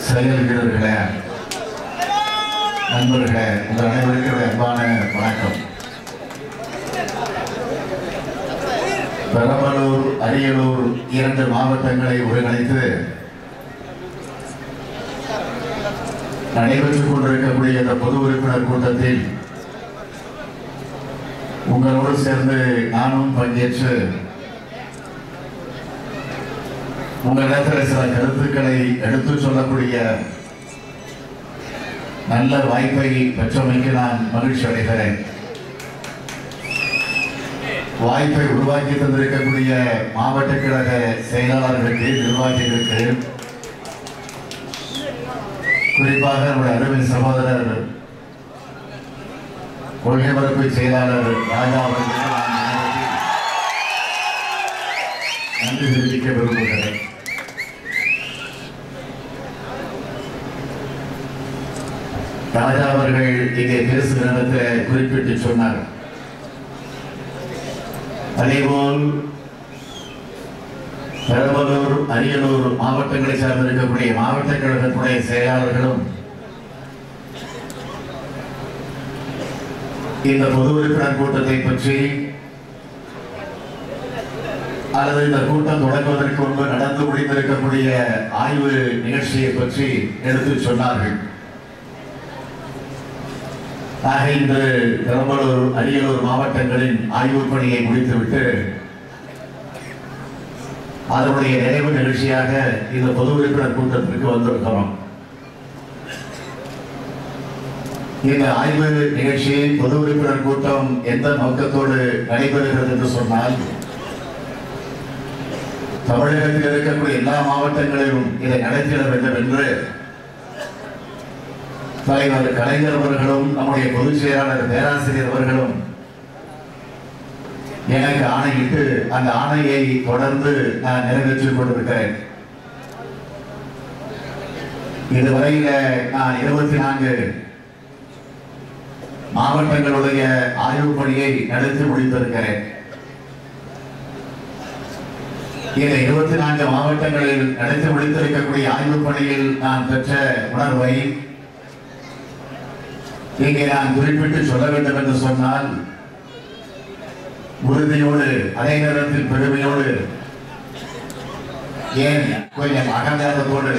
செயல் வீரர்களே நண்பர்களே உங்கள் அனைவருக்கும் அன்பான வணக்கம் பெரம்பலூர் அரியலூர் இரண்டு மாவட்டங்களை ஒருங்கிணைத்து நடைபெற்றுக் கொண்டிருக்கக்கூடிய இந்த பொது உறுப்பினர் கூட்டத்தில் உங்களோடு சேர்ந்து நானும் பங்கேற்று உங்களிடத்தில் சில கருத்துக்களை எடுத்துச் சொல்லக்கூடிய நல்ல வாய்ப்பை பெற்றமைக்கு நான் மகிழ்ச்சி அடைகிறேன் வாய்ப்பை உருவாக்கி தந்திருக்கக்கூடிய மாவட்ட கழக செயலாளர்களுக்கு நிர்வாகிகளுக்கு குறிப்பாக நம்முடைய அருமை சகோதரர் கொள்கை பரப்பு செயலாளர் ராஜா அவர்களுக்கு நான் இந்த நேரத்தில் நன்றி தெரிவிக்க விரும்புகிறேன் ராஜா அவர்கள் இங்கே பேசுகிற நேரத்தில் குறிப்பிட்டு சொன்னார் அதேபோல் பெரம்பலூர் அரியலூர் மாவட்டங்களை சார்ந்திருக்கக்கூடிய மாவட்ட கழகத்துடைய செயலாளர்களும் இந்த பொது உறுப்பினர் கூட்டத்தை பற்றி அல்லது இந்த கூட்டம் தொடங்குவதற்கு முன்பு நடந்து முடிந்திருக்கக்கூடிய ஆய்வு நிகழ்ச்சியை பற்றி எடுத்து சொன்னார்கள் ஆக இன்று பெரம்பலூர் அரியலூர் மாவட்டங்களின் ஆய்வுப் பணியை முடித்துவிட்டு அதனுடைய நிறைவு நிகழ்ச்சியாக இந்த பொது உறுப்பினர் கூட்டத்திற்கு வந்திருக்கிறோம் இந்த ஆய்வு நிகழ்ச்சி பொது உறுப்பினர் கூட்டம் எந்த நோக்கத்தோடு நடைபெறுகிறது என்று சொன்னால் தமிழகத்தில் இருக்கக்கூடிய எல்லா மாவட்டங்களிலும் இதை நடத்திட வேண்டும் என்று தலைவர் கலைஞர் அவர்களும் நம்முடைய பொதுச் செயலாளர் பேராசிரியர் அவர்களும் எனக்கு ஆணையிட்டு அந்த ஆணையை தொடர்ந்து நான் நிறைவேற்றிக் கொண்டிருக்கிறேன் இதுவரையில நான் இருபத்தி நான்கு மாவட்டங்களுடைய ஆய்வுப் பணியை நடத்தி முடித்திருக்கிறேன் இந்த இருபத்தி நான்கு மாவட்டங்களில் நடத்தி முடித்திருக்கக்கூடிய ஆய்வுப் பணியில் நான் பெற்ற உணர்வை இங்கே நான் குறிப்பிட்டு சொல்ல வேண்டும் என்று சொன்னால் உறுதியோடு அதே நேரத்தில் பெருமையோடு ஏன் கொஞ்சம் அகங்காரத்தோடு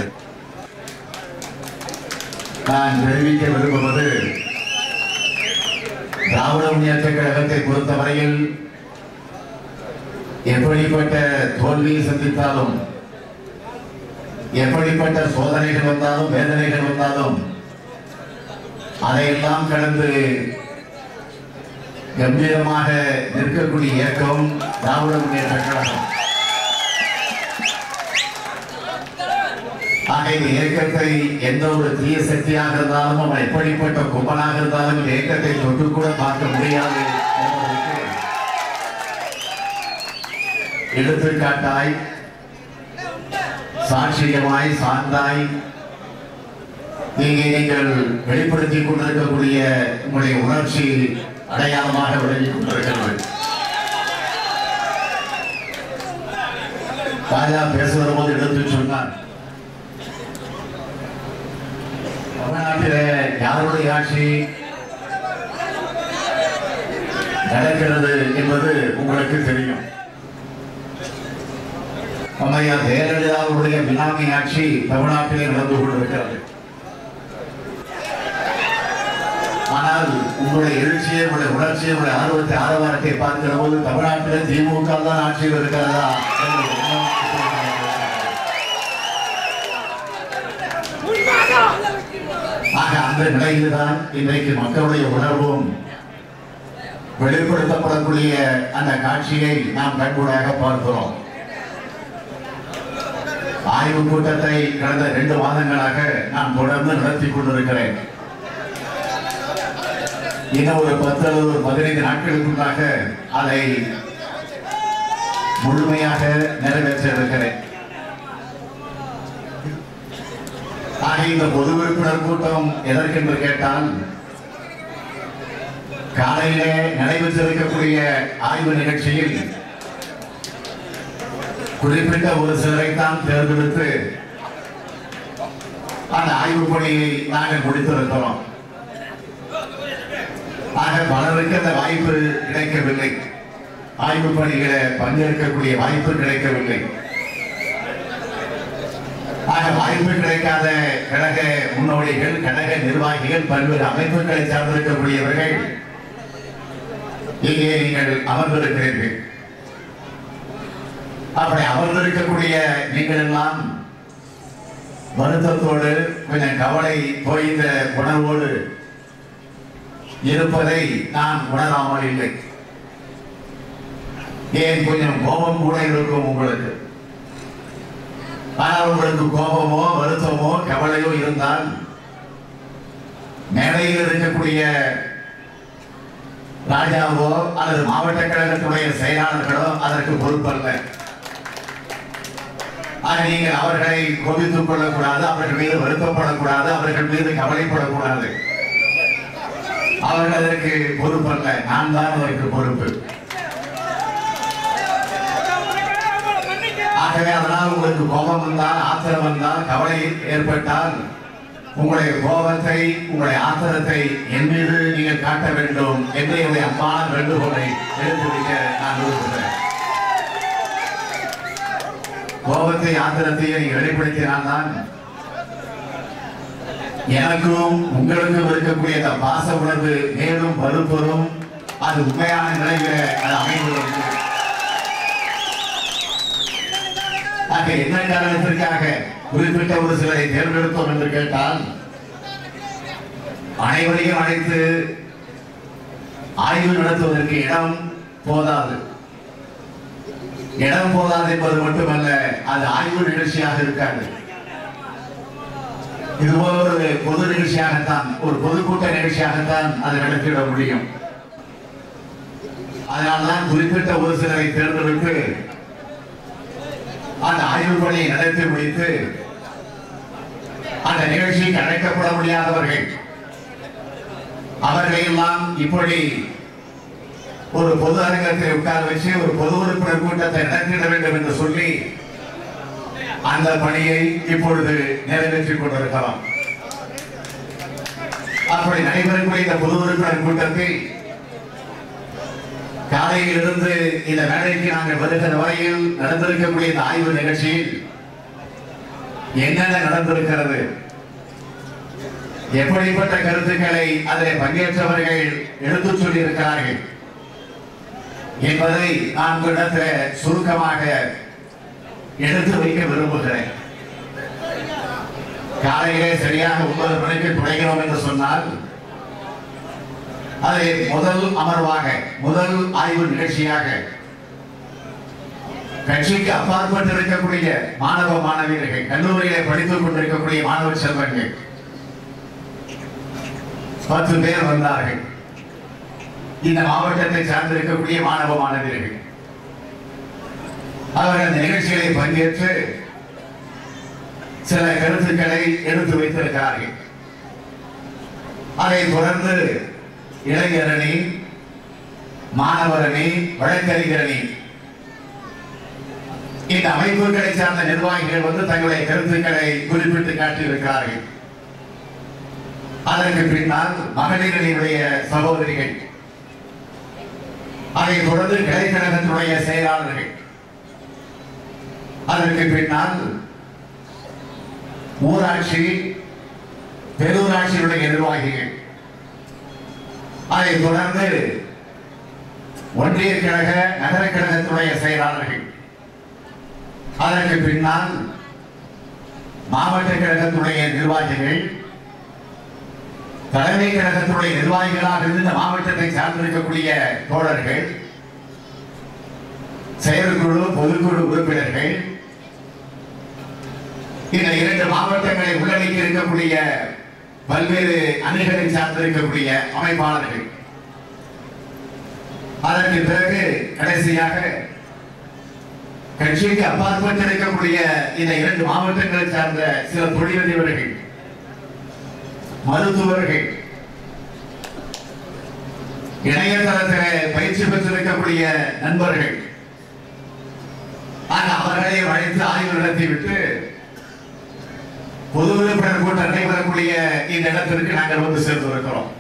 நான் தெரிவிக்க விரும்புவது திராவிட முன்னேற்ற கழகத்தை பொறுத்தவரையில் எப்படிப்பட்ட தோல்வியை சந்தித்தாலும் எப்படிப்பட்ட சோதனைகள் வந்தாலும் வேதனைகள் வந்தாலும் அதையெல்லாம் கடந்து கம்பீரமாக நிற்கக்கூடிய இயக்கம் திராவிட முன்னேற்ற கழகம் ஆக இந்த இயக்கத்தை எந்த ஒரு தீய சக்தியாக இருந்தாலும் அவன் எப்படிப்பட்ட கும்பலாக இருந்தாலும் இந்த இயக்கத்தை தொட்டு கூட பார்க்க முடியாது என்பதற்கு எடுத்துக்காட்டாய் சாட்சியமாய் சார்ந்தாய் இங்கே நீங்கள் வெளிப்படுத்திக் கொண்டிருக்கக்கூடிய உங்களுடைய உணர்ச்சி அடையாளமாக விளங்கிக் கொண்டிருக்கிறது ராஜா பேசுகிற போது எடுத்து சொன்னார் தமிழ்நாட்டிலே யாருடைய ஆட்சி நடக்கிறது என்பது உங்களுக்கு தெரியும் அம்மையார் ஜெயலலிதாவுடைய பினாமி ஆட்சி தமிழ்நாட்டிலே நடந்து கொண்டிருக்கிறது ஆனால் உங்களுடைய எழுச்சியை உங்களுடைய உணர்ச்சியை உங்களுடைய ஆர்வத்தை ஆரவாரத்தை பார்க்கிற போது தமிழ்நாட்டிலே திமுக தான் ஆட்சியில் இருக்கிறதா என்ற எண்ணம் ஆக அந்த நிலையில்தான் இன்றைக்கு மக்களுடைய உணர்வும் வெளிப்படுத்தப்படக்கூடிய அந்த காட்சியை நாம் கண்கூடாக பார்க்கிறோம் ஆய்வு கூட்டத்தை கடந்த ரெண்டு மாதங்களாக நான் தொடர்ந்து நடத்தி கொண்டிருக்கிறேன் இன்னும் ஒரு பத்து அல்லது ஒரு பதினைந்து நாட்களுக்குள்ளாக அதை முழுமையாக நிறைவேற்ற இருக்கிறேன் ஆக இந்த பொது உறுப்பினர் கூட்டம் எதற்கென்று கேட்டால் காலையிலே நடைபெற்றிருக்கக்கூடிய ஆய்வு நிகழ்ச்சியில் குறிப்பிட்ட ஒரு சிலரை தான் தேர்ந்தெடுத்து அந்த ஆய்வு பணியை நாங்கள் முடித்திருக்கிறோம் ஆக பலருக்கு அந்த வாய்ப்பு கிடைக்கவில்லை ஆய்வு பணிகளை பங்கேற்கக்கூடிய வாய்ப்பு கிடைக்கவில்லை ஆக வாய்ப்பு கிடைக்காத கழக முன்னோடிகள் கழக நிர்வாகிகள் பல்வேறு அமைப்புகளை சார்ந்திருக்கக்கூடியவர்கள் இங்கே நீங்கள் அமர்ந்திருக்கிறீர்கள் அப்படி அமர்ந்திருக்கக்கூடிய நீங்கள் எல்லாம் வருத்தத்தோடு கொஞ்சம் கவலை தோய்ந்த உணர்வோடு இருப்பதை நான் உணராமல் இல்லை ஏன் கொஞ்சம் கோபம் கூட இருக்கும் உங்களுக்கு ஆனால் உங்களுக்கு கோபமோ வருத்தமோ கவலையோ இருந்தால் மேடையில் இருக்கக்கூடிய ராஜாவோ அல்லது மாவட்ட கழகத்துடைய செயலாளர்களோ அதற்கு பொறுப்பல்ல ஆக நீங்கள் அவர்களை கோபித்துக் கொள்ளக்கூடாது அவர்கள் மீது வருத்தப்படக்கூடாது அவர்கள் மீது கவலைப்படக்கூடாது அவர்கள் அதற்கு பொறுப்பல்ல நான் தான் அதற்கு பொறுப்பு ஆகவே அதனால் உங்களுக்கு கோபம் வந்தால் ஆத்திரம் வந்தால் கவலை ஏற்பட்டால் உங்களுடைய கோபத்தை உங்களுடைய ஆத்திரத்தை என் மீது நீங்கள் காட்ட வேண்டும் என்று என்னுடைய அம்மான வேண்டுகோளை எடுத்து வைக்க நான் விரும்புகிறேன் கோபத்தை ஆத்திரத்தையும் நீங்க வெளிப்படுத்தினால்தான் எனக்கும் உங்களுக்கும் இருக்கக்கூடிய அந்த பாச உணர்வு மேலும் வலுப்பெறும் அது உண்மையான நிலையில அது அமைந்துள்ளது ஆக என்ன காரணத்திற்காக குறிப்பிட்ட ஒரு சிலரை தேர்ந்தெடுத்தோம் என்று கேட்டால் அனைவரையும் அழைத்து ஆய்வு நடத்துவதற்கு இடம் போதாது இடம் போதாது என்பது மட்டுமல்ல அது ஆய்வு நிகழ்ச்சியாக இருக்காது இது போல ஒரு பொது நிகழ்ச்சியாகத்தான் ஒரு பொதுக்கூட்ட நிகழ்ச்சியாகத்தான் அதை நடத்திட முடியும் அதனால்தான் குறிப்பிட்ட ஒரு சிலரை தேர்ந்தெடுத்து அந்த ஆய்வு பணியை நடத்தி முடித்து அந்த நிகழ்ச்சிக்கு அழைக்கப்பட முடியாதவர்கள் அவர்களை எல்லாம் இப்படி ஒரு பொது அரங்கத்தை உட்கார வச்சு ஒரு பொது உறுப்பினர் கூட்டத்தை நடத்திட வேண்டும் என்று சொல்லி அந்த பணியை இப்பொழுது நிறைவேற்றிக் கொண்டிருக்கலாம் அப்படி நடைபெறக்கூடிய இந்த பொது உறுப்பினர் கூட்டத்தில் காலையில் இருந்து இந்த வேலைக்கு நாங்கள் வருகிற வரையில் நடந்திருக்கக்கூடிய இந்த ஆய்வு நிகழ்ச்சியில் என்னென்ன நடந்திருக்கிறது எப்படிப்பட்ட கருத்துக்களை அதில் பங்கேற்றவர்கள் எடுத்துச் சொல்லியிருக்கிறார்கள் என்பதை நான் உங்களிடத்தில் சுருக்கமாக எடுத்து வைக்க விரும்புகிறேன் காலையிலே சரியாக ஒன்பது மணிக்கு தொடங்கினோம் என்று சொன்னால் அதை முதல் அமர்வாக முதல் ஆய்வு நிகழ்ச்சியாக கட்சிக்கு அப்பாற்பட்டு இருக்கக்கூடிய மாணவ மாணவியர்கள் கல்லூரியிலே படித்துக் கொண்டிருக்கக்கூடிய மாணவ செல்வங்கள் பத்து பேர் வந்தார்கள் இந்த மாவட்டத்தை சார்ந்திருக்கக்கூடிய மாணவ மாணவியர்கள் அவர்கள் அந்த நிகழ்ச்சிகளை பங்கேற்று சில கருத்துக்களை எடுத்து வைத்திருக்கிறார்கள் அதை தொடர்ந்து இளைஞரணி மாணவரணி வழக்கறிஞரணி இந்த அமைப்புகளை சார்ந்த நிர்வாகிகள் வந்து தங்களுடைய கருத்துக்களை குறிப்பிட்டு காட்டியிருக்கிறார்கள் அதற்கு பின்னால் மகளிரணியுடைய சகோதரிகள் அதை தொடர்ந்து கிளைக்கழகத்தினுடைய செயலாளர்கள் அதற்கு பின்னால் ஊராட்சி பெருராட்சியுடைய நிர்வாகிகள் அதை தொடர்ந்து ஒன்றிய கழக நகர கழகத்துடைய செயலாளர்கள் அதற்கு பின்னால் மாவட்ட கழகத்துடைய நிர்வாகிகள் தலைமை கழகத்துடைய நிர்வாகிகளாக இருந்து இந்த மாவட்டத்தை சார்ந்திருக்கக்கூடிய தோழர்கள் செயற்குழு பொதுக்குழு உறுப்பினர்கள் இந்த இரண்டு மாவட்டங்களை உள்ளடக்கி இருக்கக்கூடிய பல்வேறு அணிகளை சார்ந்திருக்கக்கூடிய அமைப்பாளர்கள் அதற்கு பிறகு கடைசியாக கட்சிக்கு அப்பாற்பட்டு இருக்கக்கூடிய இந்த இரண்டு மாவட்டங்களை சார்ந்த சில தொழிலதிபர்கள் மருத்துவர்கள் இணையதளத்தில் பயிற்சி பெற்றிருக்கக்கூடிய நண்பர்கள் ஆக அவர்களை அழைத்து ஆய்வு நடத்திவிட்டு பொது உறுப்பினர் கூட்டம் நடைபெறக்கூடிய இந்த இடத்திற்கு நாங்கள் வந்து சேர்ந்திருக்கிறோம்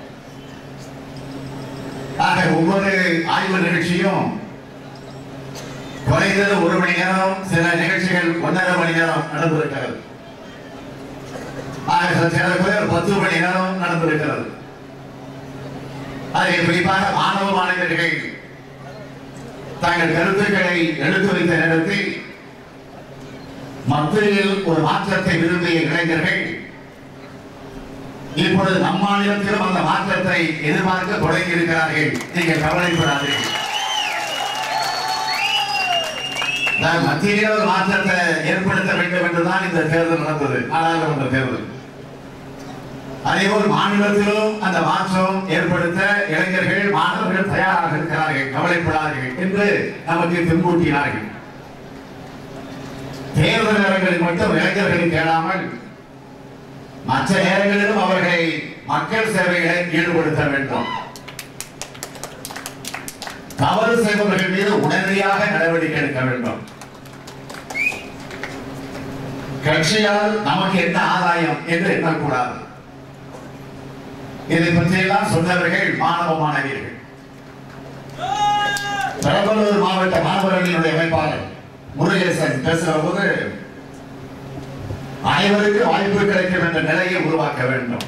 ஆக ஒவ்வொரு ஆய்வு நிகழ்ச்சியும் குறைந்தது ஒரு மணி நேரம் சில நிகழ்ச்சிகள் ஒன்றரை மணி நேரம் நடந்திருக்கிறது ஆக சில பேர் பத்து மணி நேரம் நடந்திருக்கிறது அதில் குறிப்பாக மாணவ மாணவர்கள் தங்கள் கருத்துக்களை எடுத்து வைத்த நேரத்தில் மத்தியில் ஒரு மாற்றத்தை விரும்பிய இளைஞர்கள் இப்பொழுது நம் மாநிலத்திலும் அந்த மாற்றத்தை எதிர்பார்க்க தொடங்கி இருக்கிறார்கள் நீங்கள் கவலைப்படாதீர்கள் நான் மத்தியிலே ஒரு மாற்றத்தை ஏற்படுத்த வேண்டும் என்றுதான் இந்த தேர்தல் நடந்தது நாடாளுமன்ற தேர்தல் அதேபோல் மாநிலத்திலும் அந்த மாற்றம் ஏற்படுத்த இளைஞர்கள் மாணவர்கள் தயாராக இருக்கிறார்கள் கவலைப்படாதீர்கள் என்று நமக்கு பின்பூட்டினார்கள் தேர்தல் நேரங்களில் மட்டும் இளைஞர்களை கேளாமல் மற்ற நேரங்களிலும் அவர்களை மக்கள் சேவைகளை ஈடுபடுத்த வேண்டும் தவறு செய்பவர்கள் மீது உடனடியாக நடவடிக்கை எடுக்க வேண்டும் கட்சியால் நமக்கு என்ன ஆதாயம் என்று எண்ணக்கூடாது இதை பற்றியெல்லாம் சொன்னவர்கள் மாணவ மாணவியர்கள் பெரம்பலூர் மாவட்ட மாணவர்களினுடைய அமைப்பாளர் முருகேசன் பேசுகிற போது அனைவருக்கு வாய்ப்பு கிடைக்கும் என்ற நிலையை உருவாக்க வேண்டும்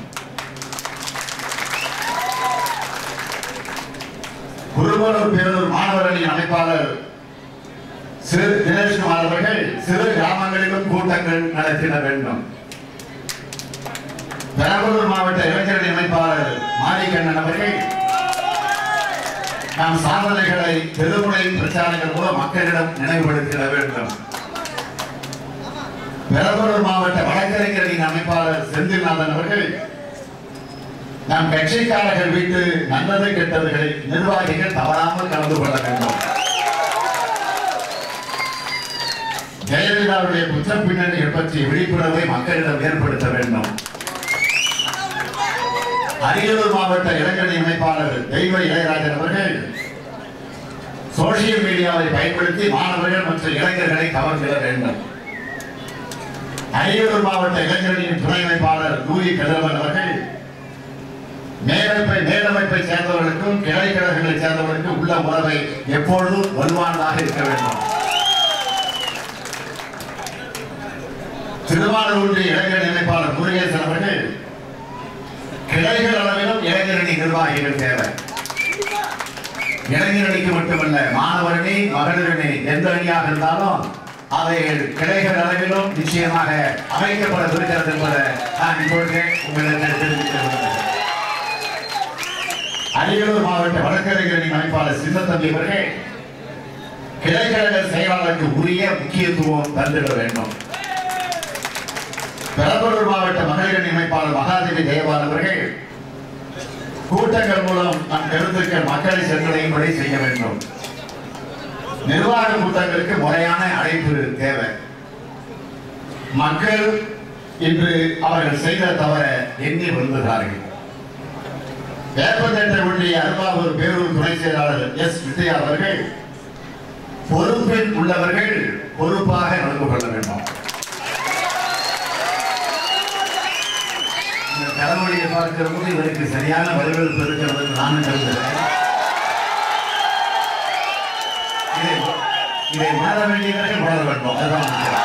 குருவலூர் பேரூர் மாணவர்களின் அமைப்பாளர் சிறு தினேஷ்குமார் அவர்கள் சிறு கிராமங்களிலும் கூட்டங்கள் நடத்திட வேண்டும் பெரம்பலூர் மாவட்ட இளைஞரணி அமைப்பாளர் மாரிகண்ணன் அவர்கள் நாம் சாதனைகளை தெருமுனை பிரச்சாரங்கள் மூலம் மக்களிடம் நினைவுபடுத்திட வேண்டும் பெரம்பலூர் மாவட்ட வழக்கறிஞரின் அமைப்பாளர் செந்தில்நாதன் அவர்கள் நம் கட்சிக்காரர்கள் வீட்டு நல்லது கெட்டதுகளை நிர்வாகிகள் தவறாமல் கலந்து கொள்ள வேண்டும் ஜெயலலிதாவுடைய குற்ற பின்னணிகள் பற்றிய விழிப்புணர்வை மக்களிடம் ஏற்படுத்த வேண்டும் அரியலூர் மாவட்ட இளைஞரணி அமைப்பாளர் தெய்வ இளையராஜன் அவர்கள் சோசியல் மீடியாவை பயன்படுத்தி மாணவர்கள் மற்றும் இளைஞர்களை கவர்ந்திட வேண்டும் அரியலூர் மாவட்ட இளைஞரணியின் துணை அமைப்பாளர் லூயி கதிரவன் அவர்கள் மேலமைப்பை மேலமைப்பை சேர்ந்தவர்களுக்கும் கிளை கழகங்களை சேர்ந்தவர்களுக்கும் உள்ள உறவை எப்பொழுதும் வலுவானதாக இருக்க வேண்டும் திருவாரூர் ஒன்றிய இளைஞர் அமைப்பாளர் முருகேசன் அவர்கள் கிளைகள் அளவிலும் இளைஞரணி நிர்வாகிகள் தேவை இளைஞரணிக்கு மட்டுமல்ல மாணவரணி மகளிரணி எந்த அணியாக இருந்தாலும் அதை கிளைகள் அளவிலும் நிச்சயமாக அமைக்கப்படவிருக்கிறது என்பதை நான் இப்பொழுது உங்களுக்கு தெரிவிக்க விரும்புகிறேன் அரியலூர் மாவட்ட வழக்கறிஞரின் அமைப்பாளர் சின்னத்தம்பி அவர்கள் கிளைக்கழக செயலாளருக்கு உரிய முக்கியத்துவம் தந்திட வேண்டும் பெரம்பலூர் மாவட்ட மகளிர் அமைப்பாளர் மகாதேவி ஜெயபால் அவர்கள் கூட்டங்கள் மூலம் நம் கருத்துக்கள் மக்களை சென்றடையும்படி செய்ய வேண்டும் நிர்வாக கூட்டங்களுக்கு முறையான அழைப்பு தேவை மக்கள் இன்று அவர்கள் செய்த தவற எண்ணி விரும்புகிறார்கள் வேப்பந்தட்டை ஒன்றிய அருமாவூர் பேரூர் துணை செயலாளர் எஸ் விஜயா அவர்கள் பொறுப்பில் உள்ளவர்கள் பொறுப்பாக நடந்து கொள்ள வேண்டும் இந்த தலைமொழியை பார்க்கிற போது இவருக்கு சரியான வரவேற்பு இருக்கிறது என்று நானும் கருதுகிறேன் இதை இதை உணர வேண்டியவர்கள் உணர வேண்டும் அதுதான் முக்கியம்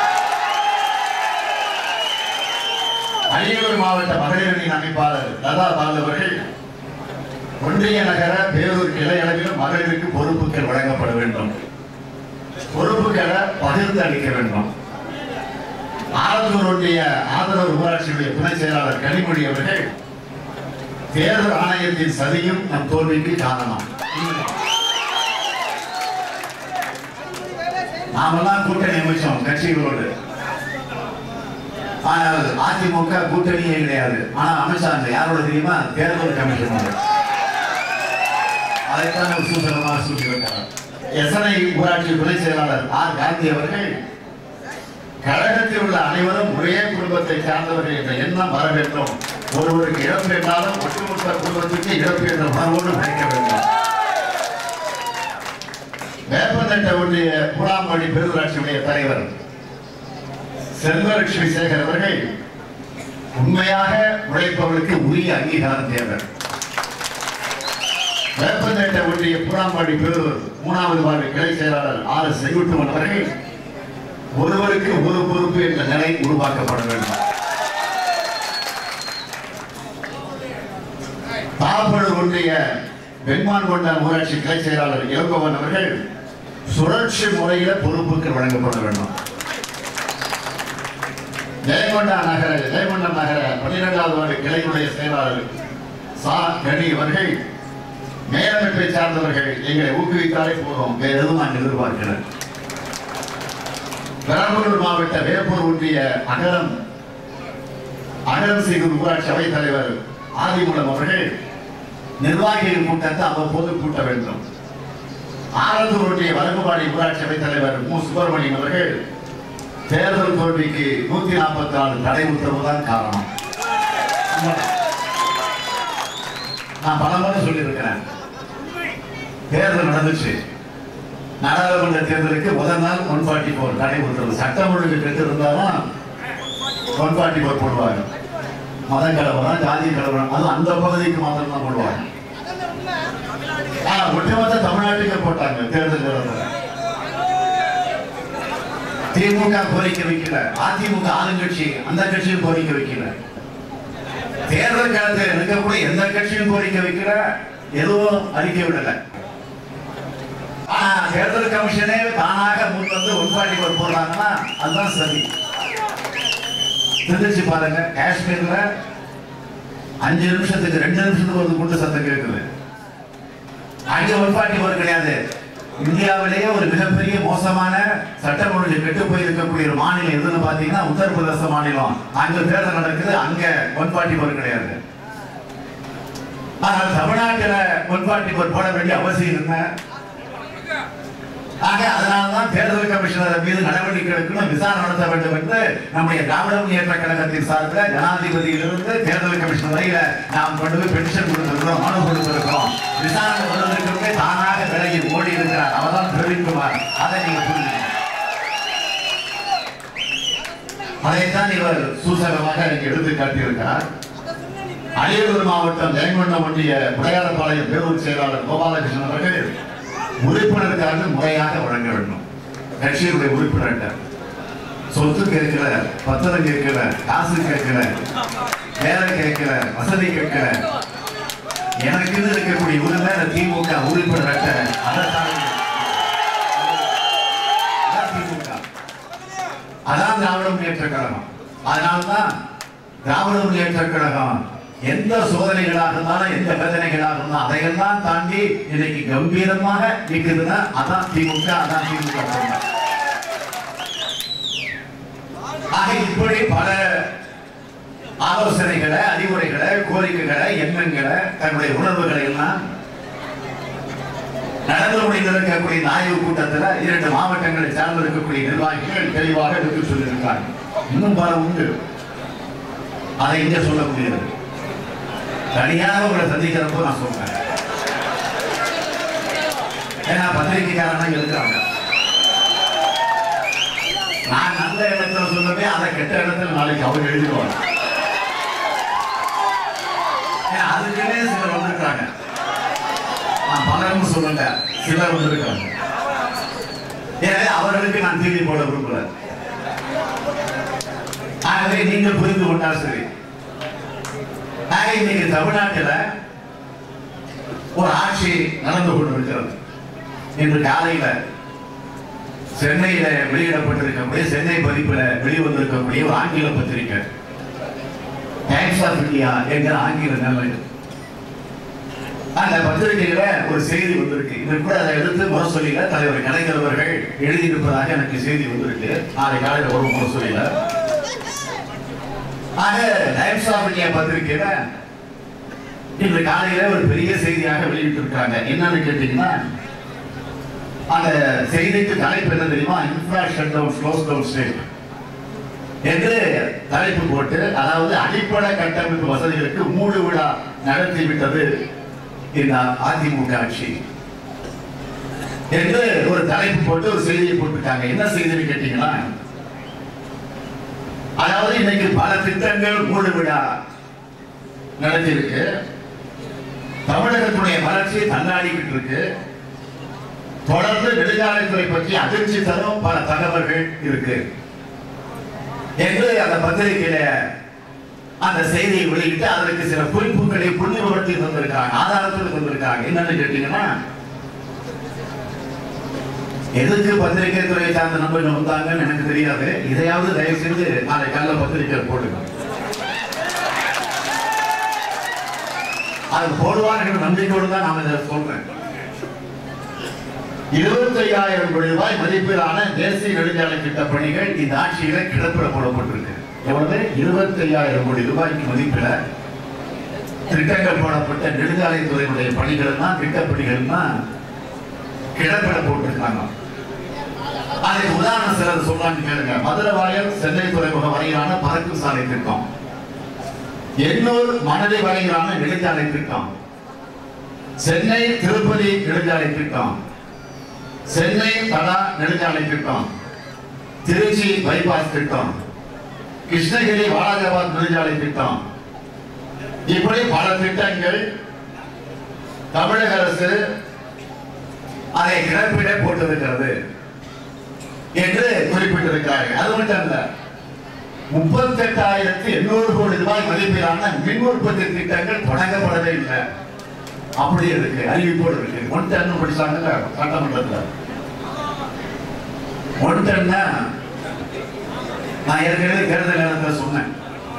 அரியலூர் மாவட்ட மகளிரின் அமைப்பாளர் லதா பால் அவர்கள் ஒன்றிய நகர பேரூர் கிளை அளவிலும் மகளிருக்கு பொறுப்புகள் வழங்கப்பட வேண்டும் பொறுப்புகளை பகிர்ந்து அளிக்க வேண்டும் ஆலத்தூர் ஒன்றிய ஆதரவு ஊராட்சியுடைய துணை செயலாளர் கனிமொழி அவர்கள் தேர்தல் ஆணையத்தின் சதியும் நம் தோல்விக்கு காரணம் நாமெல்லாம் கூட்டணி அமைச்சோம் கட்சிகளோடு ஆனால் அதிமுக கூட்டணியே கிடையாது ஆனா அமைச்சாங்க யாரோட தெரியுமா தேர்தல் கமிஷனோட அதைத்தான் ஒரு சூசகமாக சூழ்நிலை எஸ்என்ஐ ஊராட்சி துணை செயலாளர் ஆர் காந்தி அவர்கள் கழகத்தில் உள்ள அனைவரும் ஒரே குடும்பத்தை சார்ந்தவர்கள் என்ற எண்ணம் வர வேண்டும் ஒருவருக்கு இழப்பு என்றாலும் ஒட்டுமொத்த குடும்பத்துக்கு இழப்பு என்ற உணர்வோடு நினைக்க வேண்டும் வேப்பந்தட்டை ஒன்றிய மூலாம்பள்ளி பேரூராட்சியுடைய தலைவர் செல்வலட்சுமி சேகர் அவர்கள் உண்மையாக உழைப்பவர்களுக்கு உரிய அங்கீகாரம் தேவை வேப்பந்தேட்டை ஒன்றிய பூராம்பாடி பெருவர் மூணாவது வார்டு கிளை செயலாளர் ஆர் எஸ் செங்குட்டுவன் அவர்கள் ஒருவருக்கு ஒரு பொறுப்பு என்ற நிலை உருவாக்கப்பட வேண்டும் தாப்படு ஒன்றிய வெண்மான் கொண்ட ஊராட்சி கிளை செயலாளர் இளங்கோவன் அவர்கள் சுழற்சி முறையில பொறுப்புகள் வழங்கப்பட வேண்டும் ஜெயங்கொண்டா நகர ஜெயங்கொண்டம் நகர பன்னிரெண்டாவது வார்டு கிளையுடைய செயலாளர் சா கணி அவர்கள் மேலமைப்பை சார்ந்தவர்கள் எங்களை ஊக்குவித்தாலே போதும் வேற எதுவும் நான் எதிர்பார்க்கிறேன் பெரம்பலூர் மாவட்ட வேப்பூர் ஒன்றிய அகரம் அகரம் செய்கும் ஊராட்சி அவைத் தலைவர் ஆதிமூலம் அவர்கள் நிர்வாகிகள் கூட்டத்தை அவ்வப்போது கூட்ட வேண்டும் ஆரந்தூர் ஒன்றிய வழங்குபாடி ஊராட்சி அவைத் தலைவர் மு சுப்பிரமணியன் அவர்கள் தேர்தல் தோல்விக்கு நூத்தி நாற்பத்தி நாலு தடை உத்தரவு தான் காரணம் நான் பல முறை சொல்லியிருக்கிறேன் தேர்தல் நடந்துச்சு நாடாளுமன்ற தேர்தலுக்கு முதல் நாள் ஒன் ஃபார்ட்டி ஃபோர் தடை உத்தரவு சட்டம் ஒழுங்கு கெட்டு இருந்தாலும் ஒன் ஃபார்ட்டி ஃபோர் போடுவாங்க மத கலவரம் ஜாதி கலவரம் அதுவும் அந்த பகுதிக்கு மாத்திரம் தான் போடுவாங்க ஆனா ஒட்டுமொத்த தமிழ்நாட்டுக்கு போட்டாங்க தேர்தல் நேரத்தில் திமுக கோரிக்கை வைக்கல அதிமுக ஆளுங்கட்சி அந்த கட்சியும் கோரிக்கை வைக்கல தேர்தல் காலத்தில் இருக்கக்கூடிய எந்த கட்சியும் கோரிக்கை வைக்கல எதுவும் அறிக்கை விடல ஆனா தேர்தல் கமிஷனே தானாக முன் வந்து ஒன்பாட்டி போடுறாங்கன்னா அதுதான் சரி சிந்திச்சு பாருங்க காஷ்மீர்ல அஞ்சு நிமிஷத்துக்கு ரெண்டு நிமிஷத்துக்கு ஒரு குண்டு சத்தம் கேட்குது அங்க ஒன்பாட்டி போர் கிடையாது இந்தியாவிலேயே ஒரு மிகப்பெரிய மோசமான சட்டம் ஒழுங்கு கெட்டு போயிருக்கக்கூடிய ஒரு மாநிலம் எதுன்னு பாத்தீங்கன்னா உத்தரப்பிரதேச மாநிலம் அங்க தேர்தல் நடக்குது அங்க ஒன்பாட்டி போர் கிடையாது ஆனால் தமிழ்நாட்டில் ஒன்பாட்டி போர் போட வேண்டிய அவசியம் என்ன ஆக அதனால்தான் தேர்தல் கமிஷனர் மீது நடவடிக்கை எடுக்கணும் விசாரணை நடத்த வேண்டும் என்று நம்முடைய திராவிட முன்னேற்ற கழகத்தின் சார்பில் ஜனாதிபதியிலிருந்து தேர்தல் கமிஷன் வரையில நாம் கொண்டு போய் பென்ஷன் கொடுத்திருக்கிறோம் மனு கொடுத்திருக்கிறோம் விசாரணை வருவதற்கு தானாக விலகி ஓடி இருக்கிறார் அவர்தான் பிரவீன்குமார் அதை நீங்க புரிஞ்சுக்கணும் அதைத்தான் இவர் சூசகமாக எனக்கு எடுத்து காட்டியிருக்கிறார் அரியலூர் மாவட்டம் ஜெயங்கொண்டம் ஒன்றிய உடையாளப்பாளையம் பேரூர் செயலாளர் கோபாலகிருஷ்ணன் அவர்கள் உறுப்பினருக்காக முறையாக வழங்க வேண்டும் கட்சியினுடைய உறுப்பினர்கிட்ட சொத்து கேட்கல பத்திரம் கேட்கல காசு கேட்கல வேலை கேட்கல வசதி கேட்கல எனக்குன்னு இருக்கக்கூடிய உரிமை அந்த திமுக உறுப்பினர்கிட்ட அதை தாண்டி- அதான் திமுக அதான் திராவிட முன்னேற்ற கழகம் அதனால்தான் திராவிட முன்னேற்ற கழகம் எந்த சோதனைகளாக இருந்தாலும் எந்த வேதனைகளாக இருந்தாலும் அதையெல்லாம் தாண்டி இன்னைக்கு கம்பீரமாக நிற்குதுன்னா அதான் திமுக அதான் திமுக தொண்டர். ஆக இப்படி பல ஆலோசனைகளை அறிவுரைகளை கோரிக்கைகளை எண்ணங்களை தன்னுடைய உணர்வுகளை எல்லாம் நடந்து முடிந்திருக்கக்கூடிய இந்த ஆய்வுக் கூட்டத்துல இரண்டு மாவட்டங்களை சார்ந்து இருக்கக்கூடிய நிர்வாகிகள் தெளிவாக எடுத்து சொல்லியிருக்காங்க இன்னும் பல உண்டு அதை இங்க சொல்ல முடியாது தனியாக உங்களை சந்திக்கிறப்போ நான் சொல்றேன் ஏன்னா பத்திரிகைக்காரனா இருக்காங்க நான் நல்ல இடத்துல சொல்லவே அதை கெட்ட இடத்துல நாளைக்கு அவங்க எழுதிடுவாங்க ஏன்னா அதுக்குன்னே சிலர் வந்திருக்காங்க நான் பலரும் சொல்லல சிலர் வந்திருக்காங்க எனவே அவர்களுக்கு நான் தீர்வு போட விரும்பல ஆகவே நீங்கள் புரிந்து கொண்டால் சரி ஆக இன்னைக்கு தமிழ்நாட்டில் ஒரு ஆட்சி நடந்து கொண்டிருக்கிறது இன்று காலையில சென்னையில வெளியிடப்பட்டிருக்கக்கூடிய சென்னை பதிப்புல வெளிவந்திருக்கக்கூடிய ஒரு ஆங்கில பத்திரிகை டைம்ஸ் ஆஃப் இந்தியா என்கிற ஆங்கில நிலை அந்த பத்திரிகையில ஒரு செய்தி வந்திருக்கு இது கூட அதை எடுத்து முரசொலியில தலைவர் கலைஞர் அவர்கள் எழுதியிருப்பதாக எனக்கு செய்தி வந்திருக்கு நாளை காலையில் ஒரு முரசொலியில ஆக டைம்ஸ் ஆஃப் இந்தியா பத்திரிகையில இன்று காலையில ஒரு பெரிய செய்தியாக வெளியிட்டிருக்காங்க என்னன்னு கேட்டீங்கன்னா அந்த செய்திக்கு தலைப்பு என்ன தெரியுமா infra shut down close down state என்று தலைப்பு போட்டு அதாவது அடிப்படை கட்டமைப்பு வசதிகளுக்கு மூடு விழா நடத்தி விட்டது இந்த அதிமுக ஆட்சி என்று ஒரு தலைப்பு போட்டு ஒரு செய்தியை போட்டிருக்காங்க என்ன செய்தின்னு கேட்டீங்கன்னா அதாவது இன்னைக்கு பல திட்டங்கள் மூடு விழா நடத்தியிருக்கு தமிழகத்துடைய வளர்ச்சி தள்ளாடிக்கிட்டு இருக்கு தொடர்ந்து நெடுஞ்சாலைத்துறை பற்றி அதிர்ச்சி தரும் பல தகவல்கள் இருக்கு என்று அந்த பத்திரிகையில அந்த செய்தியை வெளியிட்டு அதற்கு சில குறிப்புகளை புள்ளி விவரத்தை தந்திருக்காங்க ஆதாரத்தில் தந்திருக்காங்க என்னன்னு கேட்டீங்கன்னா எதுக்கு பத்திரிகை துறையை சார்ந்த நண்பர்கள் வந்தாங்கன்னு எனக்கு தெரியாது இதையாவது தயவு செய்து நாளை காலைல பத்திரிகை போடுங்க அது போடுவார்கள் நம்பிக்கையோடு தான் நான் இதை சொல்றேன் இருபத்தி ஐயாயிரம் கோடி ரூபாய் மதிப்பிலான தேசிய நெடுஞ்சாலை திட்ட பணிகள் இந்த ஆட்சியில கிடப்பிட போடப்பட்டிருக்கு எவ்வளவு இருபத்தி ஐயாயிரம் கோடி ரூபாய்க்கு மதிப்பில திட்டங்கள் போடப்பட்ட நெடுஞ்சாலைத்துறையினுடைய பணிகள் தான் திட்டப்பணிகள் தான் கிடப்பிட போட்டிருக்காங்க அதுக்கு உதாரணம் சிலர் சொல்றாங்க கேளுங்க மதுரை வாயல் சென்னை துறைமுகம் வரையிலான பறக்கும் சாலை திட்டம் எண்ணூர் மணலி வரையிலான நெடுஞ்சாலை திட்டம் சென்னை திருப்பதி நெடுஞ்சாலை திட்டம் சென்னை தடா நெடுஞ்சாலை திட்டம் திருச்சி பைபாஸ் திட்டம் கிருஷ்ணகிரி வாலாஜாபாத் நெடுஞ்சாலை திட்டம் இப்படி பல திட்டங்கள் தமிழக அரசு அதை கிடப்பிட போட்டிருக்கிறது என்று குறிப்பிட்டிருக்கிறார்கள் அது மட்டும் அல்ல முப்பத்தி எட்டாயிரத்தி எண்ணூறு கோடி ரூபாய் மதிப்பிலான மின் உற்பத்தி திட்டங்கள் தொடங்கப்படவே இல்லை அப்படி இருக்கு அறிவிப்போடு இருக்கு ஒன் டன் படிச்சாங்கல்ல சட்டமன்றத்துல ஒன் டன்னா நான் ஏற்கனவே தேர்தல் நேரத்தில் சொன்னேன்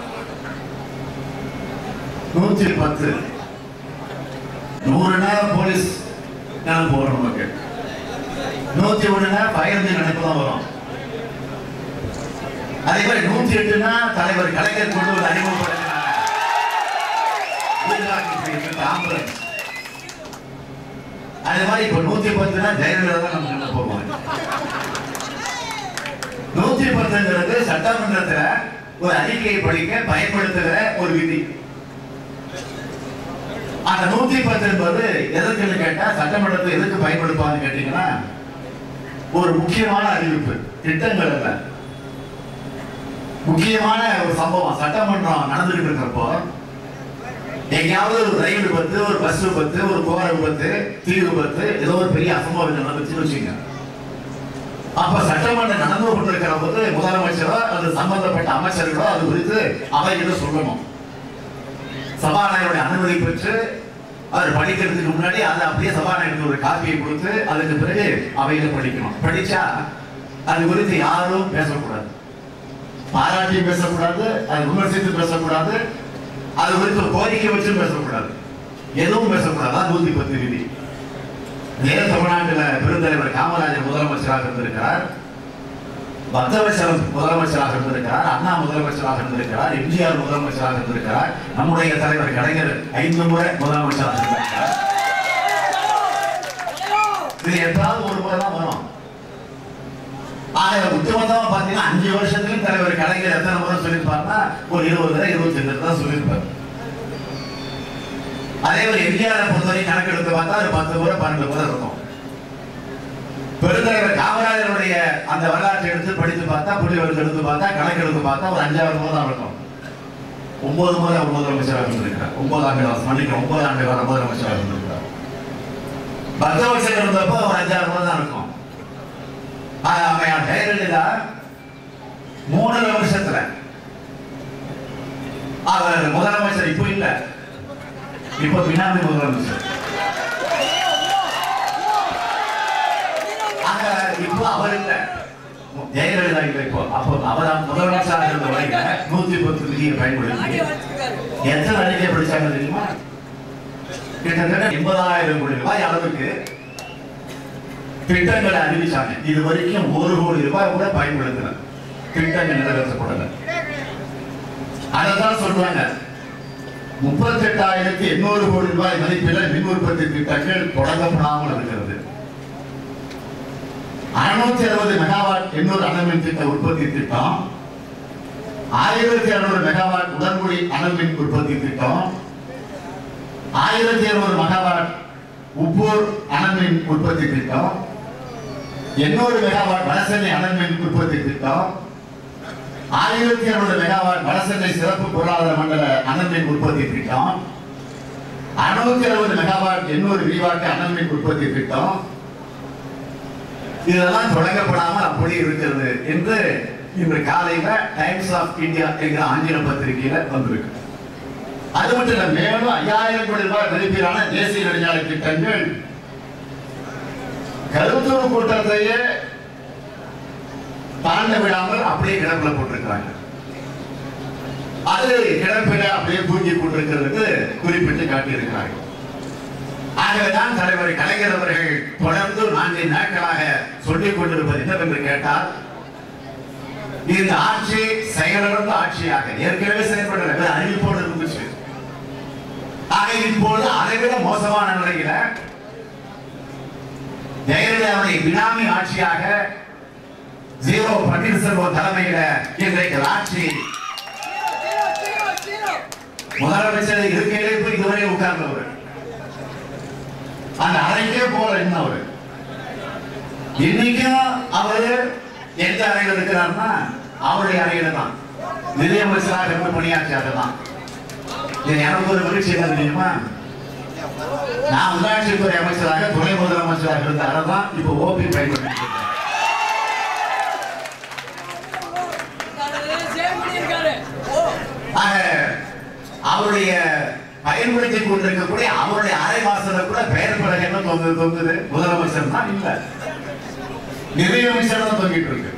நூத்தி பத்து நூறுனா போலீஸ் நினைப்பு வரும் நமக்கு நூத்தி ஒண்ணுனா பயந்து நினைப்பு தான் வரும் அதே மாதிரி நூத்தி எட்டுனா தலைவர் கலைஞர் கொண்டு வந்து அறிமுகப்படுத்தினார் ஆம்புலன்ஸ் அதே மாதிரி இப்ப நூத்தி பத்துனா ஜெயலலிதா தான் நம்ம நினைப்பு போவோம் நூத்தி பத்துங்கிறது சட்டமன்றத்துல ஒரு அறிக்கையை படிக்க பயன்படுத்துகிற ஒரு விதி அந்த நூத்தி பத்து என்பது எதற்குன்னு கேட்டா சட்டமன்றத்தை எதுக்கு பயன்படுத்துவான்னு கேட்டீங்கன்னா ஒரு முக்கியமான அறிவிப்பு திட்டங்கள் அல்ல முக்கியமான ஒரு சம்பவம் சட்டமன்றம் நடந்துகிட்டு இருக்கிறப்போ எங்கேயாவது ஒரு ரயில் விபத்து ஒரு பஸ் விபத்து ஒரு கோர விபத்து தீ விபத்து ஏதோ ஒரு பெரிய அசம்பாவிதம் நடந்துச்சுன்னு வச்சுங்க அப்ப சட்டமன்றம் நடந்து கொண்டிருக்கிற போது முதலமைச்சரோ அது சம்பந்தப்பட்ட அமைச்சர்களோ அது குறித்து அவைகிட்ட சொல்லணும் சபாநாயகருடைய அனுமதி பெற்று அவர் படிக்கிறதுக்கு முன்னாடி அதை அப்படியே சபாநாயகருக்கு ஒரு காப்பியை கொடுத்து அதுக்கு பிறகு அவையில படிக்கணும் படிச்சா அது குறித்து யாரும் பேசக்கூடாது பாராட்டி பேசக்கூடாது அது விமர்சித்து பேசக்கூடாது அது குறித்து ஒரு கோரிக்கை வச்சு பேசக்கூடாது எதுவும் பேசக்கூடாது அதான் நூத்தி பத்து விதி நேர தமிழ்நாட்டில் பெருந்தலைவர் காமராஜர் முதலமைச்சராக இருந்திருக்கிறார் பக்தவச்சலம் முதலமைச்சராக இருந்திருக்கிறார் அண்ணா முதலமைச்சராக இருந்திருக்கிறார் எம்ஜிஆர் முதலமைச்சராக இருந்திருக்கிறார் நம்முடைய தலைவர் கலைஞர் ஐந்து முறை முதலமைச்சராக இருந்திருக்கிறார் இது எப்பயாவது ஒரு முறை தான் வரும் ஆக ஒட்டுமொத்தமா பாத்தீங்கன்னா அஞ்சு வருஷத்துலயும் தலைவர் கலைஞர் எத்தனை முறை சொல்லியிருப்பாருன்னா ஒரு இருபது தடவை இருபத்தி ரெண்டு தான் சொல்லியிருப்பாரு அதே ஒரு எம்ஜிஆர் பொறுத்தவரை கணக்கெடுத்து பார்த்தா ஒரு பத்து முறை பன்னெண்டு முறை இருக்கும் பெருந்தலைவர் காமராஜருடைய அந்த வரலாற்றை எடுத்து படித்து பார்த்தா புள்ளிவரத்தை எடுத்து பார்த்தா கணக்கு எடுத்து பார்த்தா ஒரு அஞ்சாவது முறை தான் இருக்கும் ஒன்பது முறை அவர் முதலமைச்சராக இருந்திருக்கிறார் ஒன்பது ஆண்டு காலம் மன்னிக்க ஒன்பது ஆண்டு காலம் முதலமைச்சராக இருந்திருக்கிறார் பக்தவச்சல் இருந்தப்போ ஒரு அஞ்சாறு முறை தான் இருக்கும் ஆனா, அம்மையார் ஜெயலலிதா மூணரை வருஷத்துல அவர் முதலமைச்சர் இப்போ இல்ல இப்போ பின்னாடி முதலமைச்சர் ஆக இப்போ அவர் இல்ல ஜெயலலிதா இல்ல இப்போ அப்போ அவர் முதலமைச்சராக இருந்த வரைக்கும் நூத்தி பத்து விதியை பயன்படுத்தி எத்தனை அறிக்கை படிச்சாங்க தெரியுமா கிட்டத்தட்ட எண்பதாயிரம் கோடி ரூபாய் அளவுக்கு திட்டங்களை அறிவிச்சாங்க இது வரைக்கும் ஒரு கோடி ரூபாய் கூட பயன்படுத்தல திட்டங்கள் நிறைவேற்றப்படல அதான் சொல்றாங்க முப்பத்தெட்டாயிரத்தி எண்ணூறு கோடி ரூபாய் மதிப்பில் மின் உற்பத்தி திட்டங்கள் தொடங்கப்படாமல் இருக்கிறது அறுநூத்தி அறுபது மெகாவாட் எண்ணூறு அணுமின் திட்ட உற்பத்தி திட்டம் ஆயிரத்தி அறுநூறு மெகாவாட் உடன்குடி அணுமின் உற்பத்தி திட்டம் ஆயிரத்தி இருநூறு மெகாவாட் உப்பூர் அணுமின் உற்பத்தி திட்டம் எண்ணூறு மெகாவாட் வடசென்னை அணுமின் உற்பத்தி திட்டம் ஆயிரத்தி இருநூறு மெகாவாட் வடசென்னை சிறப்பு பொருளாதார மண்டல அனல்மின் உற்பத்தி திட்டம் அறுநூத்தி அறுபது மெகாவாட் எண்ணூறு விவாட்டு அனல்மின் உற்பத்தி திட்டம் இதெல்லாம் தொடங்கப்படாமல் அப்படி இருக்கிறது என்று இன்று காலையில டைம்ஸ் ஆஃப் இந்தியா என்கிற ஆங்கில பத்திரிகையில வந்திருக்கு அது மட்டும் இல்ல மேலும் ஐயாயிரம் கோடி ரூபாய் மதிப்பீடான தேசிய நெடுஞ்சாலை திட்டங்கள் கருத்தூர் கூட்டத்தையே தாண்ட விடாமல் அப்படியே கிடப்பில் போட்டிருக்கிறாங்க அது கிடப்பில அப்படியே தூக்கி கொண்டிருக்கிறது குறிப்பிட்டு காட்டியிருக்கிறார்கள் ஆகவேதான் தலைவர் கலைஞர் அவர்கள் தொடர்ந்து நான்கு நாட்களாக சொல்லிக் கொண்டிருப்பது என்னவென்று கேட்டால் இந்த ஆட்சி செயலிழந்த ஆட்சியாக ஏற்கனவே செயல்படுறது அறிவிப்போடு இருந்துச்சு ஆக இப்போது அதைவிட மோசமான நிலையில ஜெயலலிதாவுடைய பினாமி ஆட்சியாக ஜீரோ பன்னீர்செல்வம் தலைமையில இன்றைக்கு ஆட்சி முதலமைச்சர் இருக்கையிலே போய் இதுவரை உட்கார்ந்தவர் அந்த அறைக்கே போல இன்னும் அவரு இன்னைக்கும் அவரு எந்த அறையில் இருக்கிறார்னா அவருடைய அறையில தான் நிதியமைச்சராக இருந்து பணியாற்றியாக தான் இது எனக்கு ஒரு மகிழ்ச்சி என்ன தெரியுமா நான் உள்ளாட்சித்துறை அமைச்சராக துணை முதலமைச்சராக இருந்த அறை தான் இப்போ ஓபி பயன்படுத்தி ஆக அவருடைய பயன்படுத்தி கொண்டிருக்கக்கூடிய அவருடைய அரை வாசல கூட பெயர் பலகை என்ன தொங்குது தொங்குது முதலமைச்சர் தான் இல்ல நிதியமைச்சர் தான் தொங்கிட்டு இருக்கு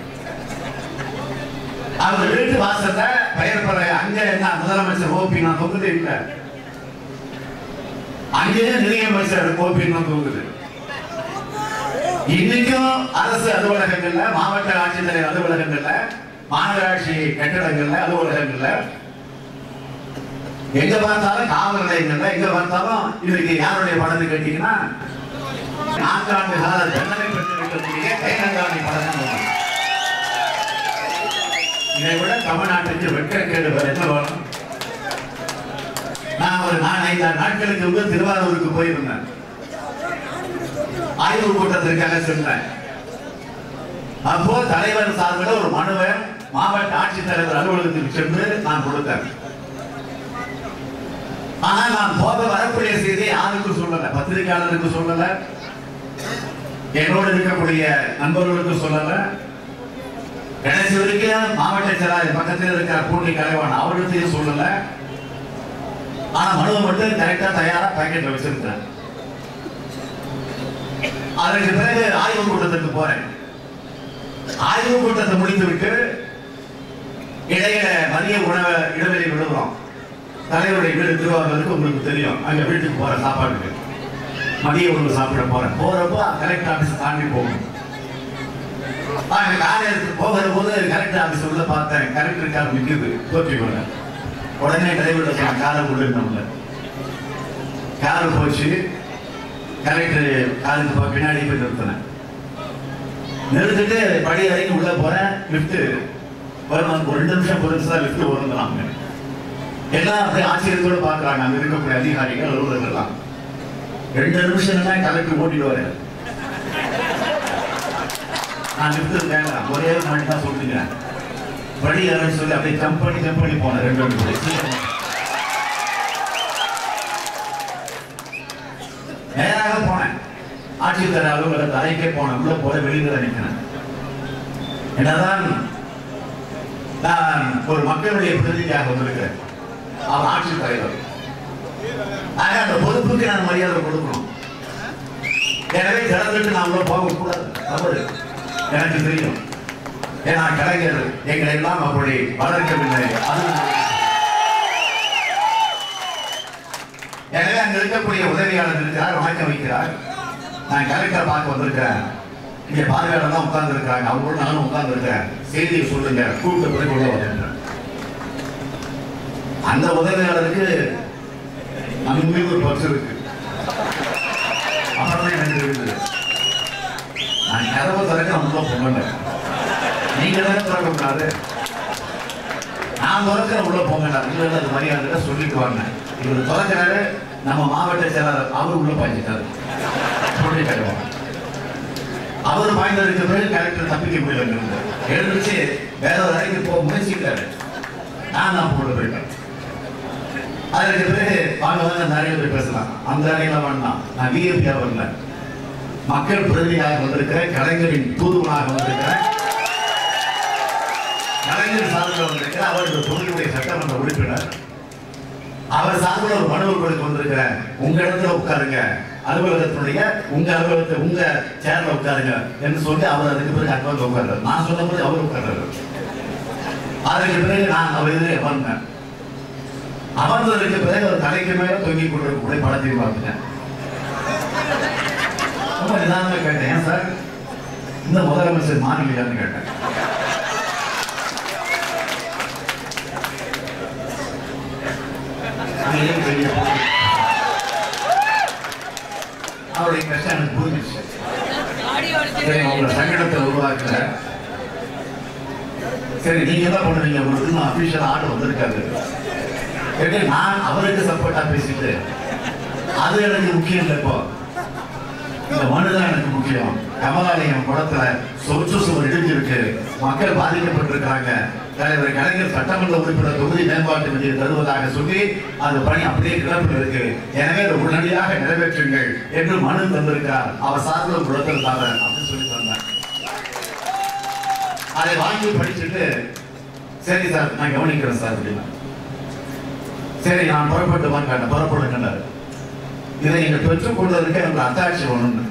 அவர் வீட்டு வாசல்ல பெயர் பலகை அங்க என்ன முதலமைச்சர் ஓபி நான் தொங்குது இல்ல அங்கேயே நிதியமைச்சர் ஓபி தான் தொங்குது இன்னைக்கும் அரசு அலுவலகங்கள்ல மாவட்ட ஆட்சித்தலைவர் அலுவலகங்கள்ல மாநகராட்சி கட்டிடங்கள்ல அலுவலகங்கள்ல எங்க பார்த்தாலும் காவல் நிலையங்கள்ல எங்க பார்த்தாலும் இதுக்கு யாருடைய படத்தை கேட்டீங்கன்னா நான்காண்டு கால தண்டனை பெற்றிருக்கக்கூடிய கைரங்காணி படம் இதை விட தமிழ்நாட்டுக்கு வெட்கக்கேடு வேற என்ன வேணும் நான் ஒரு நான் ஐந்து நாட்களுக்கு முன்பு திருவாரூருக்கு போயிருந்தேன் ஆய்வு கூட்டத்திற்காக சென்றேன் அப்போ தலைவர் சார்பில் ஒரு மனுவை மாவட்ட ஆட்சித்தலைவர் அலுவலகத்துக்கு சென்று நான் கொடுத்தேன் ஆனா நான் போக வரக்கூடிய செய்தி யாருக்கும் சொல்லல பத்திரிகையாளருக்கு சொல்லல என்னோடு இருக்கக்கூடிய நண்பர்களுக்கு சொல்லல கடைசி வரைக்கும் மாவட்ட செயலாளர் பக்கத்தில் இருக்கிற பூண்டி கலைவான் அவர்களுக்கு சொல்லல ஆனா மனுவை மட்டும் கரெக்டா தயாரா பாக்கெட்ல வச்சிருக்கேன் அதற்கு பிறகு ஆய்வு கூட்டத்துக்கு போறேன் ஆய்வு கூட்டத்தை முடித்துவிட்டு இடையில மதிய உணவு இடைவெளி விடுகிறோம் தலைவருடைய வீடு திருவாரூருக்கு உங்களுக்கு தெரியும் அங்க வீட்டுக்கு போற சாப்பாட்டுக்கு மதிய உணவு சாப்பிட போறேன் போறப்போ கலெக்டர் ஆபீஸ் தாண்டி போகணும் அங்க காலையில போகிற போது கலெக்டர் ஆபீஸ் உள்ள பார்த்தேன் கலெக்டர் கார் நிக்குது தோக்கி கொள்ள உடனே டிரைவர் சொன்னான் காரை உள்ள இருந்தவங்க கார் போச்சு கலெக்டர் காருக்கு போ- பின்னாடி போய் நிறுத்தினேன் நிறுத்திட்டு படி வரைக்கும் உள்ள போறேன் லிஃப்ட் வரும் ஒரு ரெண்டு நிமிஷம் பொறுத்து தான் லிஃப்ட் வருங்கிறாங்க எல்லாம் அப்படியே ஆச்சரியத்தோட பாக்குறாங்க அங்க இருக்கக்கூடிய அதிகாரிகள் அலுவலர்கள் எல்லாம் ரெண்டு நிமிஷம் தான் கலெக்டர் ஓட்டிட்டு வரேன் நான் லிஃப்ட் வேண்டாம் ஒரே ஒரு மணி தான் சொல்லிக்கிறேன் படி ஏறன்னு சொல்லி அப்படியே ஜம்ப் பண்ணி ஜம்ப் பண்ணி போனேன் ரெண்டு நிமிஷம் நேராக போனேன் ஆட்சித்தலைவர் அலுவலகத்தை அறைக்கே போனேன் உள்ள போல வெளியில நிற்கிறேன் என்னதான் நான் ஒரு மக்களுடைய பிரதிநிதியாக வந்திருக்கிறேன் அவர் ஆட்சித் தலைவர் ஆக அந்த பொறுப்புக்கு நான் மரியாதை கொடுக்கணும் எனவே திறந்துட்டு நான் உள்ள போகக்கூடாது தவறு எனக்கு தெரியும் ஏன்னா கலைஞர் எங்களை எல்லாம் அப்படி வளர்க்கவில்லை அது எனவே அங்க இருக்கக்கூடிய உதவியாளர் இருக்கிறார் வணக்கம் வைக்கிறார் நான் கலெக்டரை பார்க்க வந்திருக்கிறேன் இங்க பார்வையாளர் தான் உட்கார்ந்து இருக்காங்க அவங்களோட நானும் உட்கார்ந்து இருக்கேன் செய்தியை சொல்லுங்க கூப்பிட்டு பிறகு உள்ள வருகிறேன் அந்த உதவியாளருக்கு நம்ம மீது ஒரு பற்று இருக்கு அப்புறம் தான் எனக்கு இருக்குது நான் கதவை திறக்க உள்ள போகல நீங்க தானே திறக்கக்கூடாது நான் திறக்கிற உள்ள போங்க இல்லை இல்லை அது மரியாதை சொல்லிட்டு வாங்க இவர் திறக்கிறாரு நம்ம மாவட்ட செயலாளர் அவர் உள்ள பாய்ச்சிட்டாரு சொல்லி தருவோம் அவர் பாய்ந்ததுக்கு பிறகு கலெக்டர் தப்பிக்க முடியல எழுந்துச்சு வேற ஒரு அறைக்கு போக முயற்சிக்கிறாரு நான் தான் போட்டு போயிட்டேன் அதற்கு பிறகு வாங்க வாங்க நிறைய பேர் பேசலாம் அந்த அறையில வேண்டாம் நான் விஐபியா வரல மக்கள் பிரதிநிதியாக வந்திருக்கிறேன் கலைஞரின் தூதுவனாக வந்திருக்கிறேன் கலைஞர் சார்பில் வந்திருக்கிற அவர் இந்த தொகுதியுடைய சட்டமன்ற உறுப்பினர் அவர் சார்பில் ஒரு மனு உங்களுக்கு வந்திருக்கிறேன் உங்க இடத்துல உட்காருங்க அலுவலகத்தினுடைய உங்க அலுவலகத்தை உங்க சேர்ல உட்காருங்க என்று சொல்லி அவர் அதுக்கு பிறகு அங்க வந்து உட்கார்றாரு நான் சொன்ன போது அவர் உட்கார்றாரு அதுக்கு பிறகு நான் அவர் எதிரே அமர்ந்தேன் அமர்ந்ததற்கு பிறகு அவர் தலைக்கு மேல தொங்கி கொண்டிருக்கக்கூடிய படத்தை பார்த்துட்டேன் ரொம்ப நிதானமா கேட்டேன் ஏன் சார் இந்த முதலமைச்சர் மாறலையான்னு கேட்டேன் அங்கேயே பெரிய போட்டி. அவருடைய கஷ்டம் எனக்கு புரிஞ்சிச்சு சரி உங்களை சங்கடத்தை உருவாக்கல சரி நீங்க என்ன பண்ணுவீங்க உங்களுக்கு இன்னும் அபிஷியல் ஆர்டர் வந்திருக்காது கேட்டு நான் அவருக்கு சப்போர்ட்டா பேசிட்டு அது எனக்கு முக்கியம் இல்லை இப்போ இந்த மனு தான் எனக்கு முக்கியம் கமலாலயம் குளத்துல சொத்து சுவர் இடிஞ்சிருக்கு மக்கள் பாதிக்கப்பட்டிருக்காங்க தலைவர் கலைஞர் சட்டமன்ற உறுப்பினர் தொகுதி மேம்பாட்டு நிதியை தருவதாக சொல்லி அந்த பணி அப்படியே கிடப்பில் இருக்கு எனவே அதை உடனடியாக நிறைவேற்றுங்கள் என்று மனு தந்திருக்கிறார் அவர் சார்பில் குளத்திருந்தாங்க அப்படின்னு சொல்லி தந்தார் அதை வாங்கி படிச்சுட்டு சரி சார் நான் கவனிக்கிறேன் சார் அப்படின்னா சரி நான் புறப்பட்டு வாங்க புறப்படுங்கன்னாரு இதை நீங்க பெற்றுக் கொள்வதற்கு எனக்கு அத்தாட்சி ஒண்ணு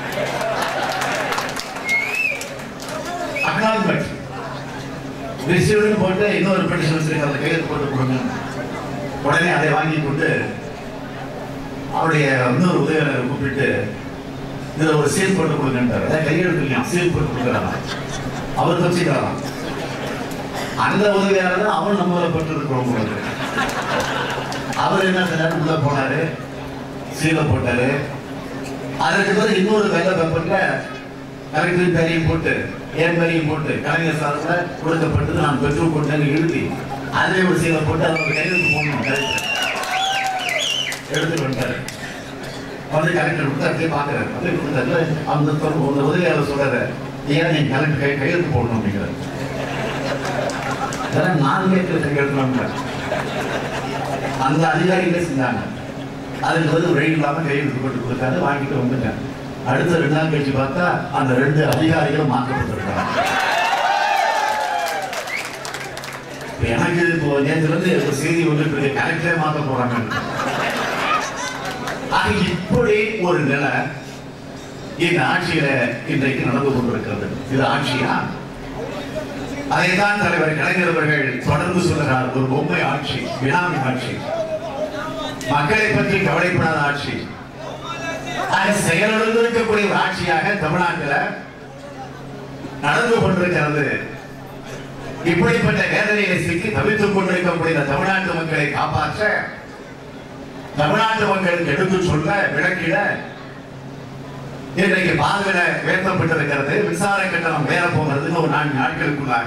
அக்னாலஜ்மெண்ட் ரிசீவ்னு போட்டு இன்னொரு பெட்டிஷன் வச்சிருக்க அந்த கையெழுத்து போட்டு கொடுங்க உடனே அதை வாங்கி கொண்டு அவருடைய இன்னொரு உதவியாளரை கூப்பிட்டு இதுல ஒரு சீல் போட்டு கொடுங்கன்றார் அதான் கையெழுத்து இல்லையா சீல் போட்டு கொடுக்குறாராம் அவர் தப்பிச்சுக்கிறாராம் அந்த உதவியாளர் அவன் நம்மளை பட்டு இருக்கிறோம் அவர் என்ன செய்யறாரு உள்ள போனாரு சீலை போட்டாரு அதற்கு பிறகு இன்னொரு வெள்ளை பேப்பர்ல கலெக்டர் பேரையும் போட்டு என் பேரையும் போட்டு கலைஞர் சார்பில் கொடுக்கப்பட்டது நான் பெற்றுக் கொண்டேன்னு எழுதி அதிலே ஒரு சீலை போட்டு அதை ஒரு கையெழுத்து போடணும் கலெக்டர் எடுத்துட்டு வந்துட்டாரு வந்து கலெக்டர் கொடுத்து அப்படியே பார்க்கறாரு அப்படியே கொடுத்தாரு அந்த தொ- அந்த உதவியாளர் சொல்றாரு ஏன் நீங்க கலெக்டர் கை கையெழுத்து போடணும் அப்படிங்கிறார் இதெல்லாம் நான் கேட்கிற கையெழுத்து அந்த அதிகாரிகளே செஞ்சாங்க அதுக்கு வந்து வழி இல்லாம கையெழுத்து போட்டு கொடுத்தாரு வாங்கிட்டு வந்துட்டேன் அடுத்த ரெண்டு நாள் கழிச்சு பார்த்தா அந்த ரெண்டு அதிகாரிகளும் மாற்றப்பட்டிருக்காங்க இப்ப எனக்கு இப்போ நேற்று வந்து ஒரு செய்தி வந்துட்டு இருக்கு கலெக்டரே மாற்ற போறாங்க ஆக இப்படி ஒரு நிலை இந்த ஆட்சியில இன்றைக்கு நடந்து கொண்டிருக்கிறது இது ஆட்சியா அதைத்தான் தலைவர் கலைஞர் அவர்கள் தொடர்ந்து சொல்லுகிறார் ஒரு பொம்மை ஆட்சி பினாமி ஆட்சி மக்களை பற்றி கவலைப்படாத ஆட்சி ஆக செயலிழந்து இருக்கக்கூடிய ஒரு ஆட்சியாக தமிழ்நாட்டில் நடந்து கொண்டிருக்கிறது இப்படிப்பட்ட வேதனையை சிக்கி தவித்துக் கொண்டிருக்கக்கூடிய இந்த தமிழ்நாட்டு மக்களை காப்பாற்ற தமிழ்நாட்டு மக்களுக்கு எடுத்து சொல்ல விளக்கிட இன்றைக்கு பால்வில உயர்த்தப்பட்டிருக்கிறது மின்சார கட்டணம் உயர போகிறதுன்னு ஒரு நான்கு நாட்களுக்குள்ளாக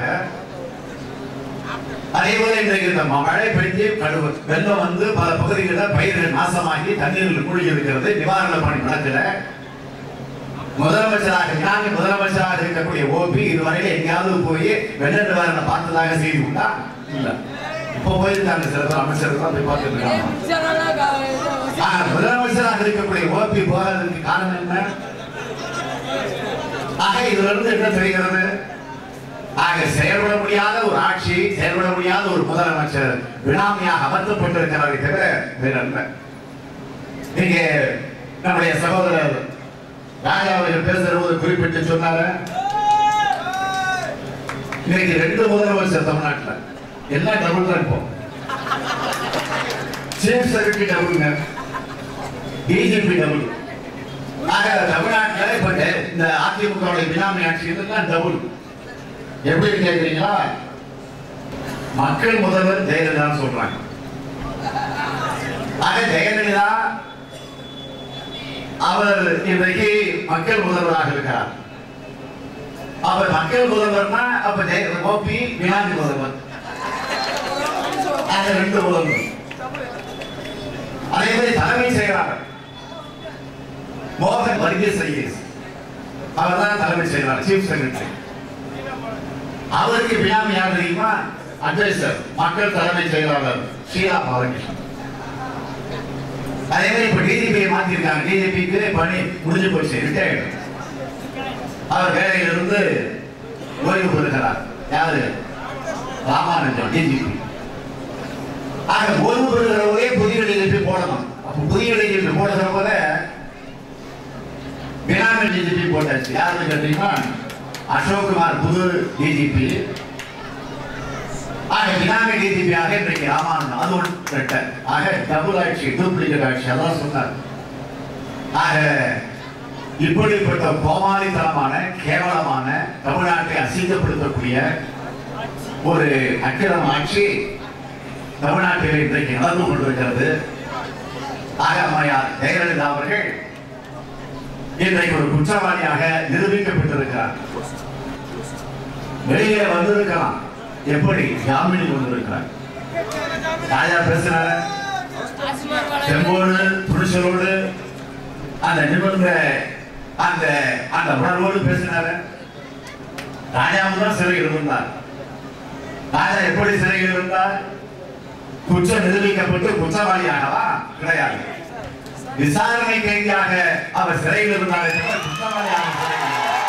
அதே போல இன்றைக்கு இந்த ம- மழை பெய்து கடுவு வெள்ளம் வந்து பல பகுதிகளில் பயிர்கள் நாசமாகி தண்ணீரில் மூழ்கி இருக்கிறது நிவாரண பணி நடக்கல முதலமைச்சராக ஞானி முதலமைச்சராக இருக்கக்கூடிய ஓபி இதுவரையில எங்கேயாவது போய் வெள்ள நிவாரணம் பார்த்ததாக செய்தி உண்டா இல்ல இப்போ போயிருக்காங்க சில பேர் அமைச்சர்கள் தான் போய் பார்த்துட்டு இருக்காங்க ஆனா, முதலமைச்சராக இருக்கக்கூடிய ஓபி போகிறதுக்கு காரணம் என்ன ஆக இதுல இருந்து என்ன தெரிகிறது ஆக செயல்பட முடியாத ஒரு ஆட்சி செயல்பட முடியாத ஒரு முதலமைச்சர் வினாமியாக அமர்த்தப்பட்டிருக்கிறாரே தவிர வேற அல்ல இங்கே நம்முடைய சகோதரர் ராஜா அவர்கள் பேசுற போது குறிப்பிட்டு சொன்னாரு இன்னைக்கு ரெண்டு முதலமைச்சர் தமிழ்நாட்டுல எல்லாம் டபுள் தான் இப்போ சீஃப் செக்ரட்டரி டபுள்ங்க டிஜிபி டபுள் ஆக தமிழ்நாட்டுல இப்ப டெ- இந்த அதிமுக பினாமி ஆட்சி இதெல்லாம் டபுள் எப்படி கேக்குறீங்களா மக்கள் முதல்வர் ஜெயலலிதான்னு சொல்றாங்க ஆக ஜெயலலிதா அவர் இன்றைக்கு மக்கள் முதல்வராக இருக்கிறார் அவர் மக்கள் முதல்வர்னா அப்ப ஜெய கோபி பினாமி முதல்வர் ஆக ரெண்டு முதல்வர் அதே மாதிரி தலைமை செயலாளர் மோகன் வர்கீஸ் ஐஏஎஸ் அவர் தான் தலைமை செயலாளர் சீஃப் செக்ரட்டரி அவருக்கு பினாமி யார் தெரியுமா அட்வைசர் மக்கள் தலைமை செயலாளர் ஷீலா பாலகிருஷ்ணன் அதே மாதிரி இப்ப டிஜிபியை மாத்திருக்காங்க டிஜிபிக்கு பணி முடிஞ்சு போச்சு ரிட்டையர்டு அவர் வேலையிலிருந்து ஓய்வு பெறுகிறார் யாரு ராமானுஜம் டிஜிபி ஆக ஓய்வு பெறுகிறவரே புதிய டிஜிபி போடணும் அப்ப புதிய டிஜிபி போடுகிற போல பினாமி டிஜிபி போட்டாச்சு யாருன்னு கேட்டீங்கன்னா அசோக் குமார் புது டிஜிபி ஆக பினாமி டிஜிபியாக இன்றைக்கு ராமானுஜம் அது ஒரு ரெட்டர் ஆக டபுள் ஆட்சி டூப்ளிகேட் ஆட்சி அதான் சொன்னார் ஆக இப்படிப்பட்ட கோமாளித்தனமான கேவலமான தமிழ்நாட்டை அசிங்கப்படுத்தக்கூடிய ஒரு அக்கிரம் ஆட்சி தமிழ்நாட்டில் இன்றைக்கு நடந்து கொண்டிருக்கிறது ஆக அம்மையார் ஜெயலலிதா அவர்கள் இன்றைக்கு ஒரு குற்றவாளியாக நிரூபிக்கப்பட்டிருக்கிறார் வெளியே வந்திருக்கலாம் எப்படி ஜாமீனில் வந்திருக்கிறார் ராஜா பேசுறாரு செம்போடு துணிச்சலோடு அந்த நிமிர்ந்த அந்த அந்த உணர்வோடு பேசினாரு ராஜாவும் தான் சிறையில் இருந்தார் ராஜா எப்படி சிறையில் இருந்தார் குற்றம் நிரூபிக்கப்பட்டு குற்றவாளியாகவா கிடையாது விசாரணை கைதியாக அவர் சிறையில் இருந்தார் தவிர குற்றவாளியாக சிறையில்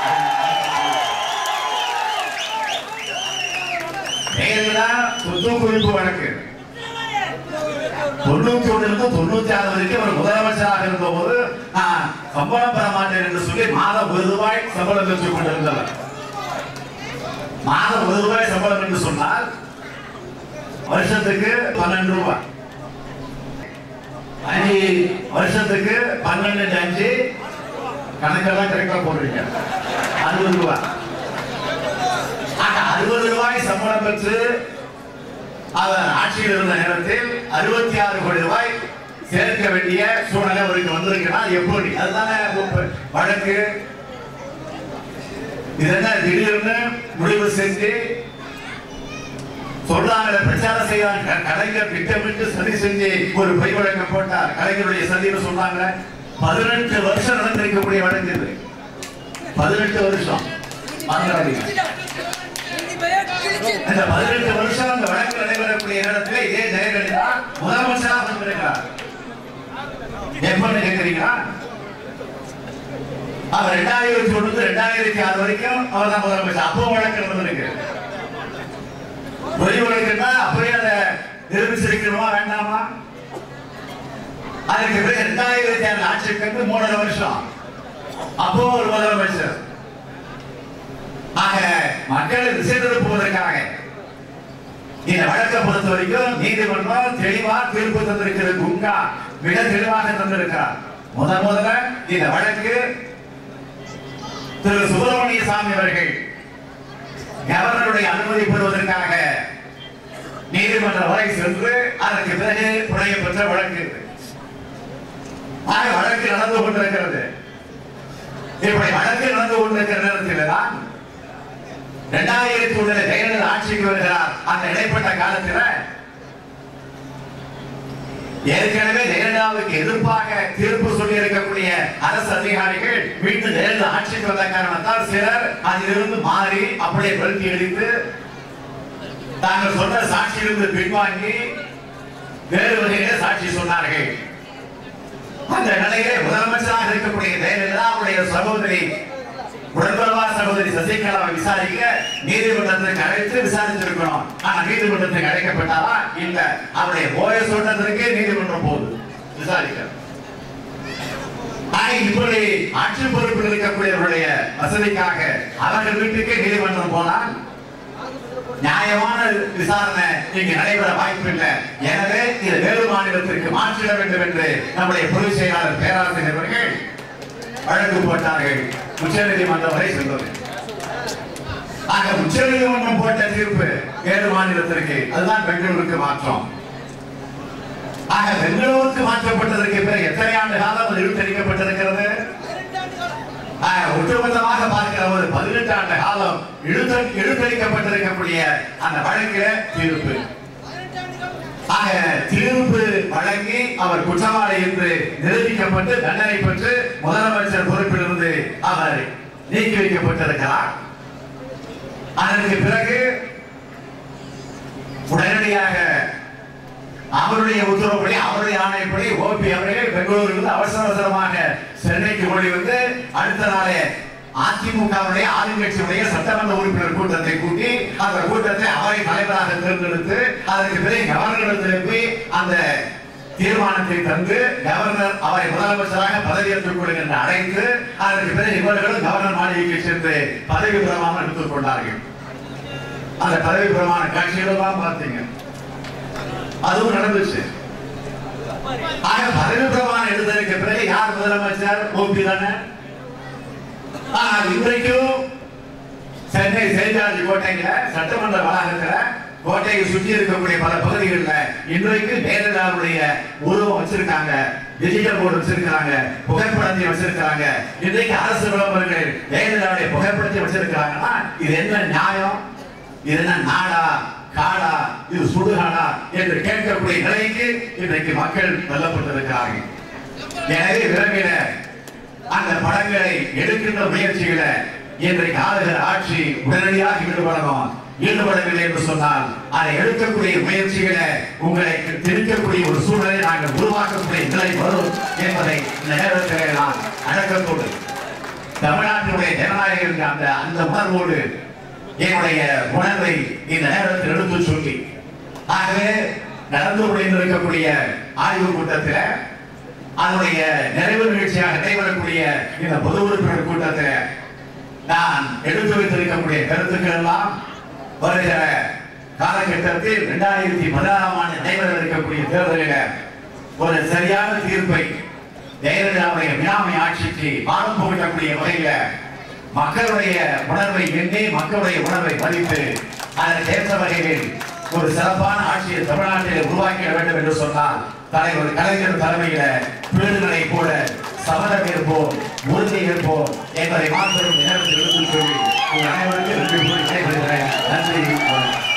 ஜெயலலிதா சொத்து குவிப்பு வழக்கு தொண்ணூத்தி ஒண்ணுல தொண்ணூத்தி ஆறு வரைக்கும் அவர் முதலமைச்சராக இருந்த போது நான் சம்பளம் பெற மாட்டேன் என்று சொல்லி மாதம் ஒரு ரூபாய் சம்பளம் பெற்றுக் கொண்டிருந்தவர் மாதம் ஒரு ரூபாய் சம்பளம் என்று சொன்னால் வருஷத்துக்கு பன்னெண்டு ரூபாய் அஞ்சு வருஷத்துக்கு பன்னெண்டு அஞ்சு கணக்கெல்லாம் கரெக்டா போடுறீங்க அறுபது ரூபாய் ஆக அறுபது ரூபாய் சம்பளம் பெற்று அவர் ஆட்சியில் இருந்த நேரத்தில் அறுபத்தி ஆறு கோடி ரூபாய் சேர்க்க வேண்டிய சூழ்நிலை அவருக்கு வந்திருக்கிறார் எப்படி அதுதானே உப்பு வழக்கு இது என்ன திடீர்னு முடிவு செஞ்சு சொல்றாங்க பிரச்சாரம் செய்யறாங்க கலைஞர் திட்டமிட்டு சதி செஞ்சு ஒரு பொய் வழக்கம் போட்டார் கலைஞருடைய சதின்னு சொன்னாங்க பதினெட்டு வருஷம் நடந்திருக்கக்கூடிய வழக்கு இது பதினெட்டு வருஷம் மறந்துடாதீங்க இந்த பதினெட்டு வருஷம் அந்த வழக்கு நடைபெறக்கூடிய நேரத்தில் இதே ஜெயலலிதா முதலமைச்சராக வந்திருக்கிறார் எப்பன்னு கேட்கிறீங்களா அவர் ரெண்டாயிரத்தி ஒண்ணு ரெண்டாயிரத்தி ஆறு வரைக்கும் அவர் தான் முதலமைச்சர் அப்போ வழக்கு நடந்திருக்கு பொய் வழக்குன்னா அப்படியே அதை நிரூபிச்சிருக்கணுமா வேண்டாமா அதுக்கு பிறகு ரெண்டாயிரத்தி ஆறு ஆட்சிக்கு வந்து மூணரை வருஷம் அப்போ ஒரு முதலமைச்சர் ஆக மக்களை திசை திருப்புவதற்காக இந்த வழக்கை பொறுத்த வரைக்கும் நீதிமன்றம் தெளிவா தீர்ப்பு தந்திருக்கிறது குங்கா மிக தெளிவாக தந்திருக்கிறார் முதன் முதல்ல இந்த வழக்கு திரு சுப்பிரமணிய சாமி அவர்கள் கவர்னருடைய அனுமதி பெறுவதற்காக நீதிமன்றம் வரை சென்று அதற்கு பிறகு புனைய பெற்ற வழக்கு இது. ஆக வழக்கு நடந்து கொண்டிருக்கிறது இப்படி வழக்கு நடந்து கொண்டிருக்கிற நேரத்தில் தான் இரண்டாயிரத்தி ஒண்ணுல ஜெயலலிதா ஆட்சிக்கு வருகிறார் அந்த இடைப்பட்ட காலத்துல ஏற்கனவே ஜெயலலிதாவுக்கு எதிர்ப்பாக தீர்ப்பு சொல்லி இருக்கக்கூடிய அரசு அதிகாரிகள் மீண்டும் ஜெயலலிதா ஆட்சிக்கு வந்த காரணத்தால் சிலர் அதிலிருந்து மாறி அப்படியே வெளுத்தி அடித்து தாங்கள் சொன்ன சாட்சியிலிருந்து பின்வாங்கி வேறு வகையிலே சாட்சி சொன்னார்கள் அந்த நிலையிலே முதலமைச்சராக இருக்கக்கூடிய ஜெயலலிதா அவருடைய சகோதரி உடன்பிறவா சகோதரி சசிகலாவை விசாரிக்க நீதிமன்றத்துக்கு அழைத்து விசாரிச்சிருக்கணும் ஆனா நீதிமன்றத்துக்கு அழைக்கப்பட்டாரா இல்ல அவருடைய ஓய சொன்னதற்கு நீதிமன்றம் போகுது விசாரிக்க ஆக இப்படி ஆட்சி பொறுப்பில் இருக்கக்கூடியவருடைய வசதிக்காக அவர்கள் வீட்டுக்கு நீதிமன்றம் போனால் நியாயமான விசாரணை இங்கு நடைபெற வாய்ப்பில்லை எனவே இது வேறு மாநிலத்திற்கு மாற்றிட வேண்டும் என்று நம்முடைய பொதுச் செயலாளர் பேராசிரியர் அவர்கள் வழக்கு போட்டார்கள் உச்சநீதிமன்றம் வரை சென்றது ஆக உச்சநீதிமன்றம் போட்ட தீர்ப்பு வேறு மாநிலத்திற்கு அதுதான் பெங்களூருக்கு மாற்றம் ஆக பெங்களூருக்கு மாற்றப்பட்டதற்கு பிறகு எத்தனை ஆண்டு காலம் அது இழுத்தடிக்கப்பட்டிருக்கிறது ஆக, ஒட்டுமொத்தமாக பார்க்கிற ஒரு பதினெட்டு ஆண்டு காலம் இழுத்த இழுத்தடிக்கப்பட்டிருக்கக்கூடிய அந்த வழக்கில தீர்ப்பு ஆக தீர்ப்பு வழங்கி அவர் குற்றவாளி என்று நிரூபிக்கப்பட்டு தண்டனை பெற்று முதலமைச்சர் பொறுப்பிலிருந்து அவர் நீக்கி வைக்கப்பட்டிருக்கிறார் அதற்கு பிறகு உடனடியாக அவருடைய உத்தரவுப்படி அவருடைய ஆணைப்படி ஓபி அவர்கள் பெங்களூரிலிருந்து அவசர அவசரமாக சென்னைக்கு ஓடி வந்து அடுத்த நாளே அதிமுகவுடைய ஆளுங்கட்சியுடைய சட்டமன்ற உறுப்பினர் கூட்டத்தை கூட்டி அந்த கூட்டத்தை அவரை தலைவராக தேர்ந்தெடுத்து அதற்கு பிறகு கவர்னரிடத்தில் போய் அந்த தீர்மானத்தை தந்து கவர்னர் அவரை முதலமைச்சராக பதவியேற்றுக் கொள்ளுங்கள் என்று அழைத்து அதற்கு பிறகு இவர்களும் கவர்னர் மாளிகைக்கு சென்று பதவி பிரமாணம் எடுத்துக் கொண்டார்கள் அந்த பதவி பிரமாண காட்சிகளெல்லாம் பார்த்தீங்க அதுவும் நடந்துச்சு ஆக பதவி பிரமாணம் எடுத்ததற்கு பிறகு யார் முதலமைச்சர் ஓபி தானே ஆனால் இன்றைக்கும் சென்னை சேஜாஜி கோட்டையில சட்டமன்ற வளாகத்துல கோட்டையை சுற்றி இருக்கக்கூடிய பல பகுதிகளில் இன்றைக்கு ஜெயலலிதாவுடைய உருவம் வச்சிருக்காங்க டிஜிட்டல் போர்டு வச்சிருக்காங்க புகைப்படத்தையும் வச்சிருக்காங்க இன்றைக்கு அரசு விளம்பரங்கள் ஜெயலலிதாவுடைய புகைப்படத்தையும் வச்சிருக்காங்கன்னா இது என்ன நியாயம் இது என்ன நாடா காடா இது சுடுகாடா என்று கேட்கக்கூடிய நிலைக்கு இன்றைக்கு மக்கள் தள்ளப்பட்டிருக்கிறார்கள் எனவே விரைவில் அந்த படங்களை எடுக்கின்ற முயற்சிகளை இன்றைக்கு ஆளுகிற ஆட்சி உடனடியாக ஈடுபடணும் ஈடுபடவில்லை என்று சொன்னால் அதை எடுக்கக்கூடிய முயற்சிகளை உங்களை திணிக்கக்கூடிய ஒரு சூழலை நாங்கள் உருவாக்கக்கூடிய நிலை வரும் என்பதை இந்த நேரத்தில் நான் அடக்கத்தோடு தமிழ்நாட்டினுடைய ஜனநாயக அந்த அந்த உணர்வோடு என்னுடைய உணர்வை இந்த நேரத்தில் எடுத்து சொல்லி ஆகவே நடந்து கொண்டிருக்கக்கூடிய ஆய்வு கூட்டத்தில் அதனுடைய நிறைவு நிகழ்ச்சியாக நடைபெறக்கூடிய இந்த பொது உறுப்பினர் கூட்டத்தில் நான் எடுத்து வைத்திருக்கக்கூடிய கருத்துக்கள் எல்லாம் வருகிற காலகட்டத்தில் இரண்டாயிரத்தி பதினாறாம் ஆண்டு நடைபெற இருக்கக்கூடிய தேர்தலில் ஒரு சரியான தீர்ப்பை ஜெயலலிதாவுடைய மினாமை ஆட்சிக்கு பாடம் புகட்டக்கூடிய வகையில மக்களுடைய உணர்வை எண்ணி மக்களுடைய உணர்வை மதித்து அதற்கு ஏற்ற வகையில் ஒரு சிறப்பான ஆட்சியை தமிழ்நாட்டில் உருவாக்கிட வேண்டும் என்று சொன்னால் தலைவர் கலைஞர் தலைமையில பிள்ளைகளை போல சமரம் இருப்போம் உறுதி இருப்போம் என்பதை மாத்திரம் நேரத்தில் எடுத்துக் சொல்லி உங்கள் அனைவருக்கும் நன்றி கூறி விடைபெறுகிறேன். நன்றி வணக்கம்.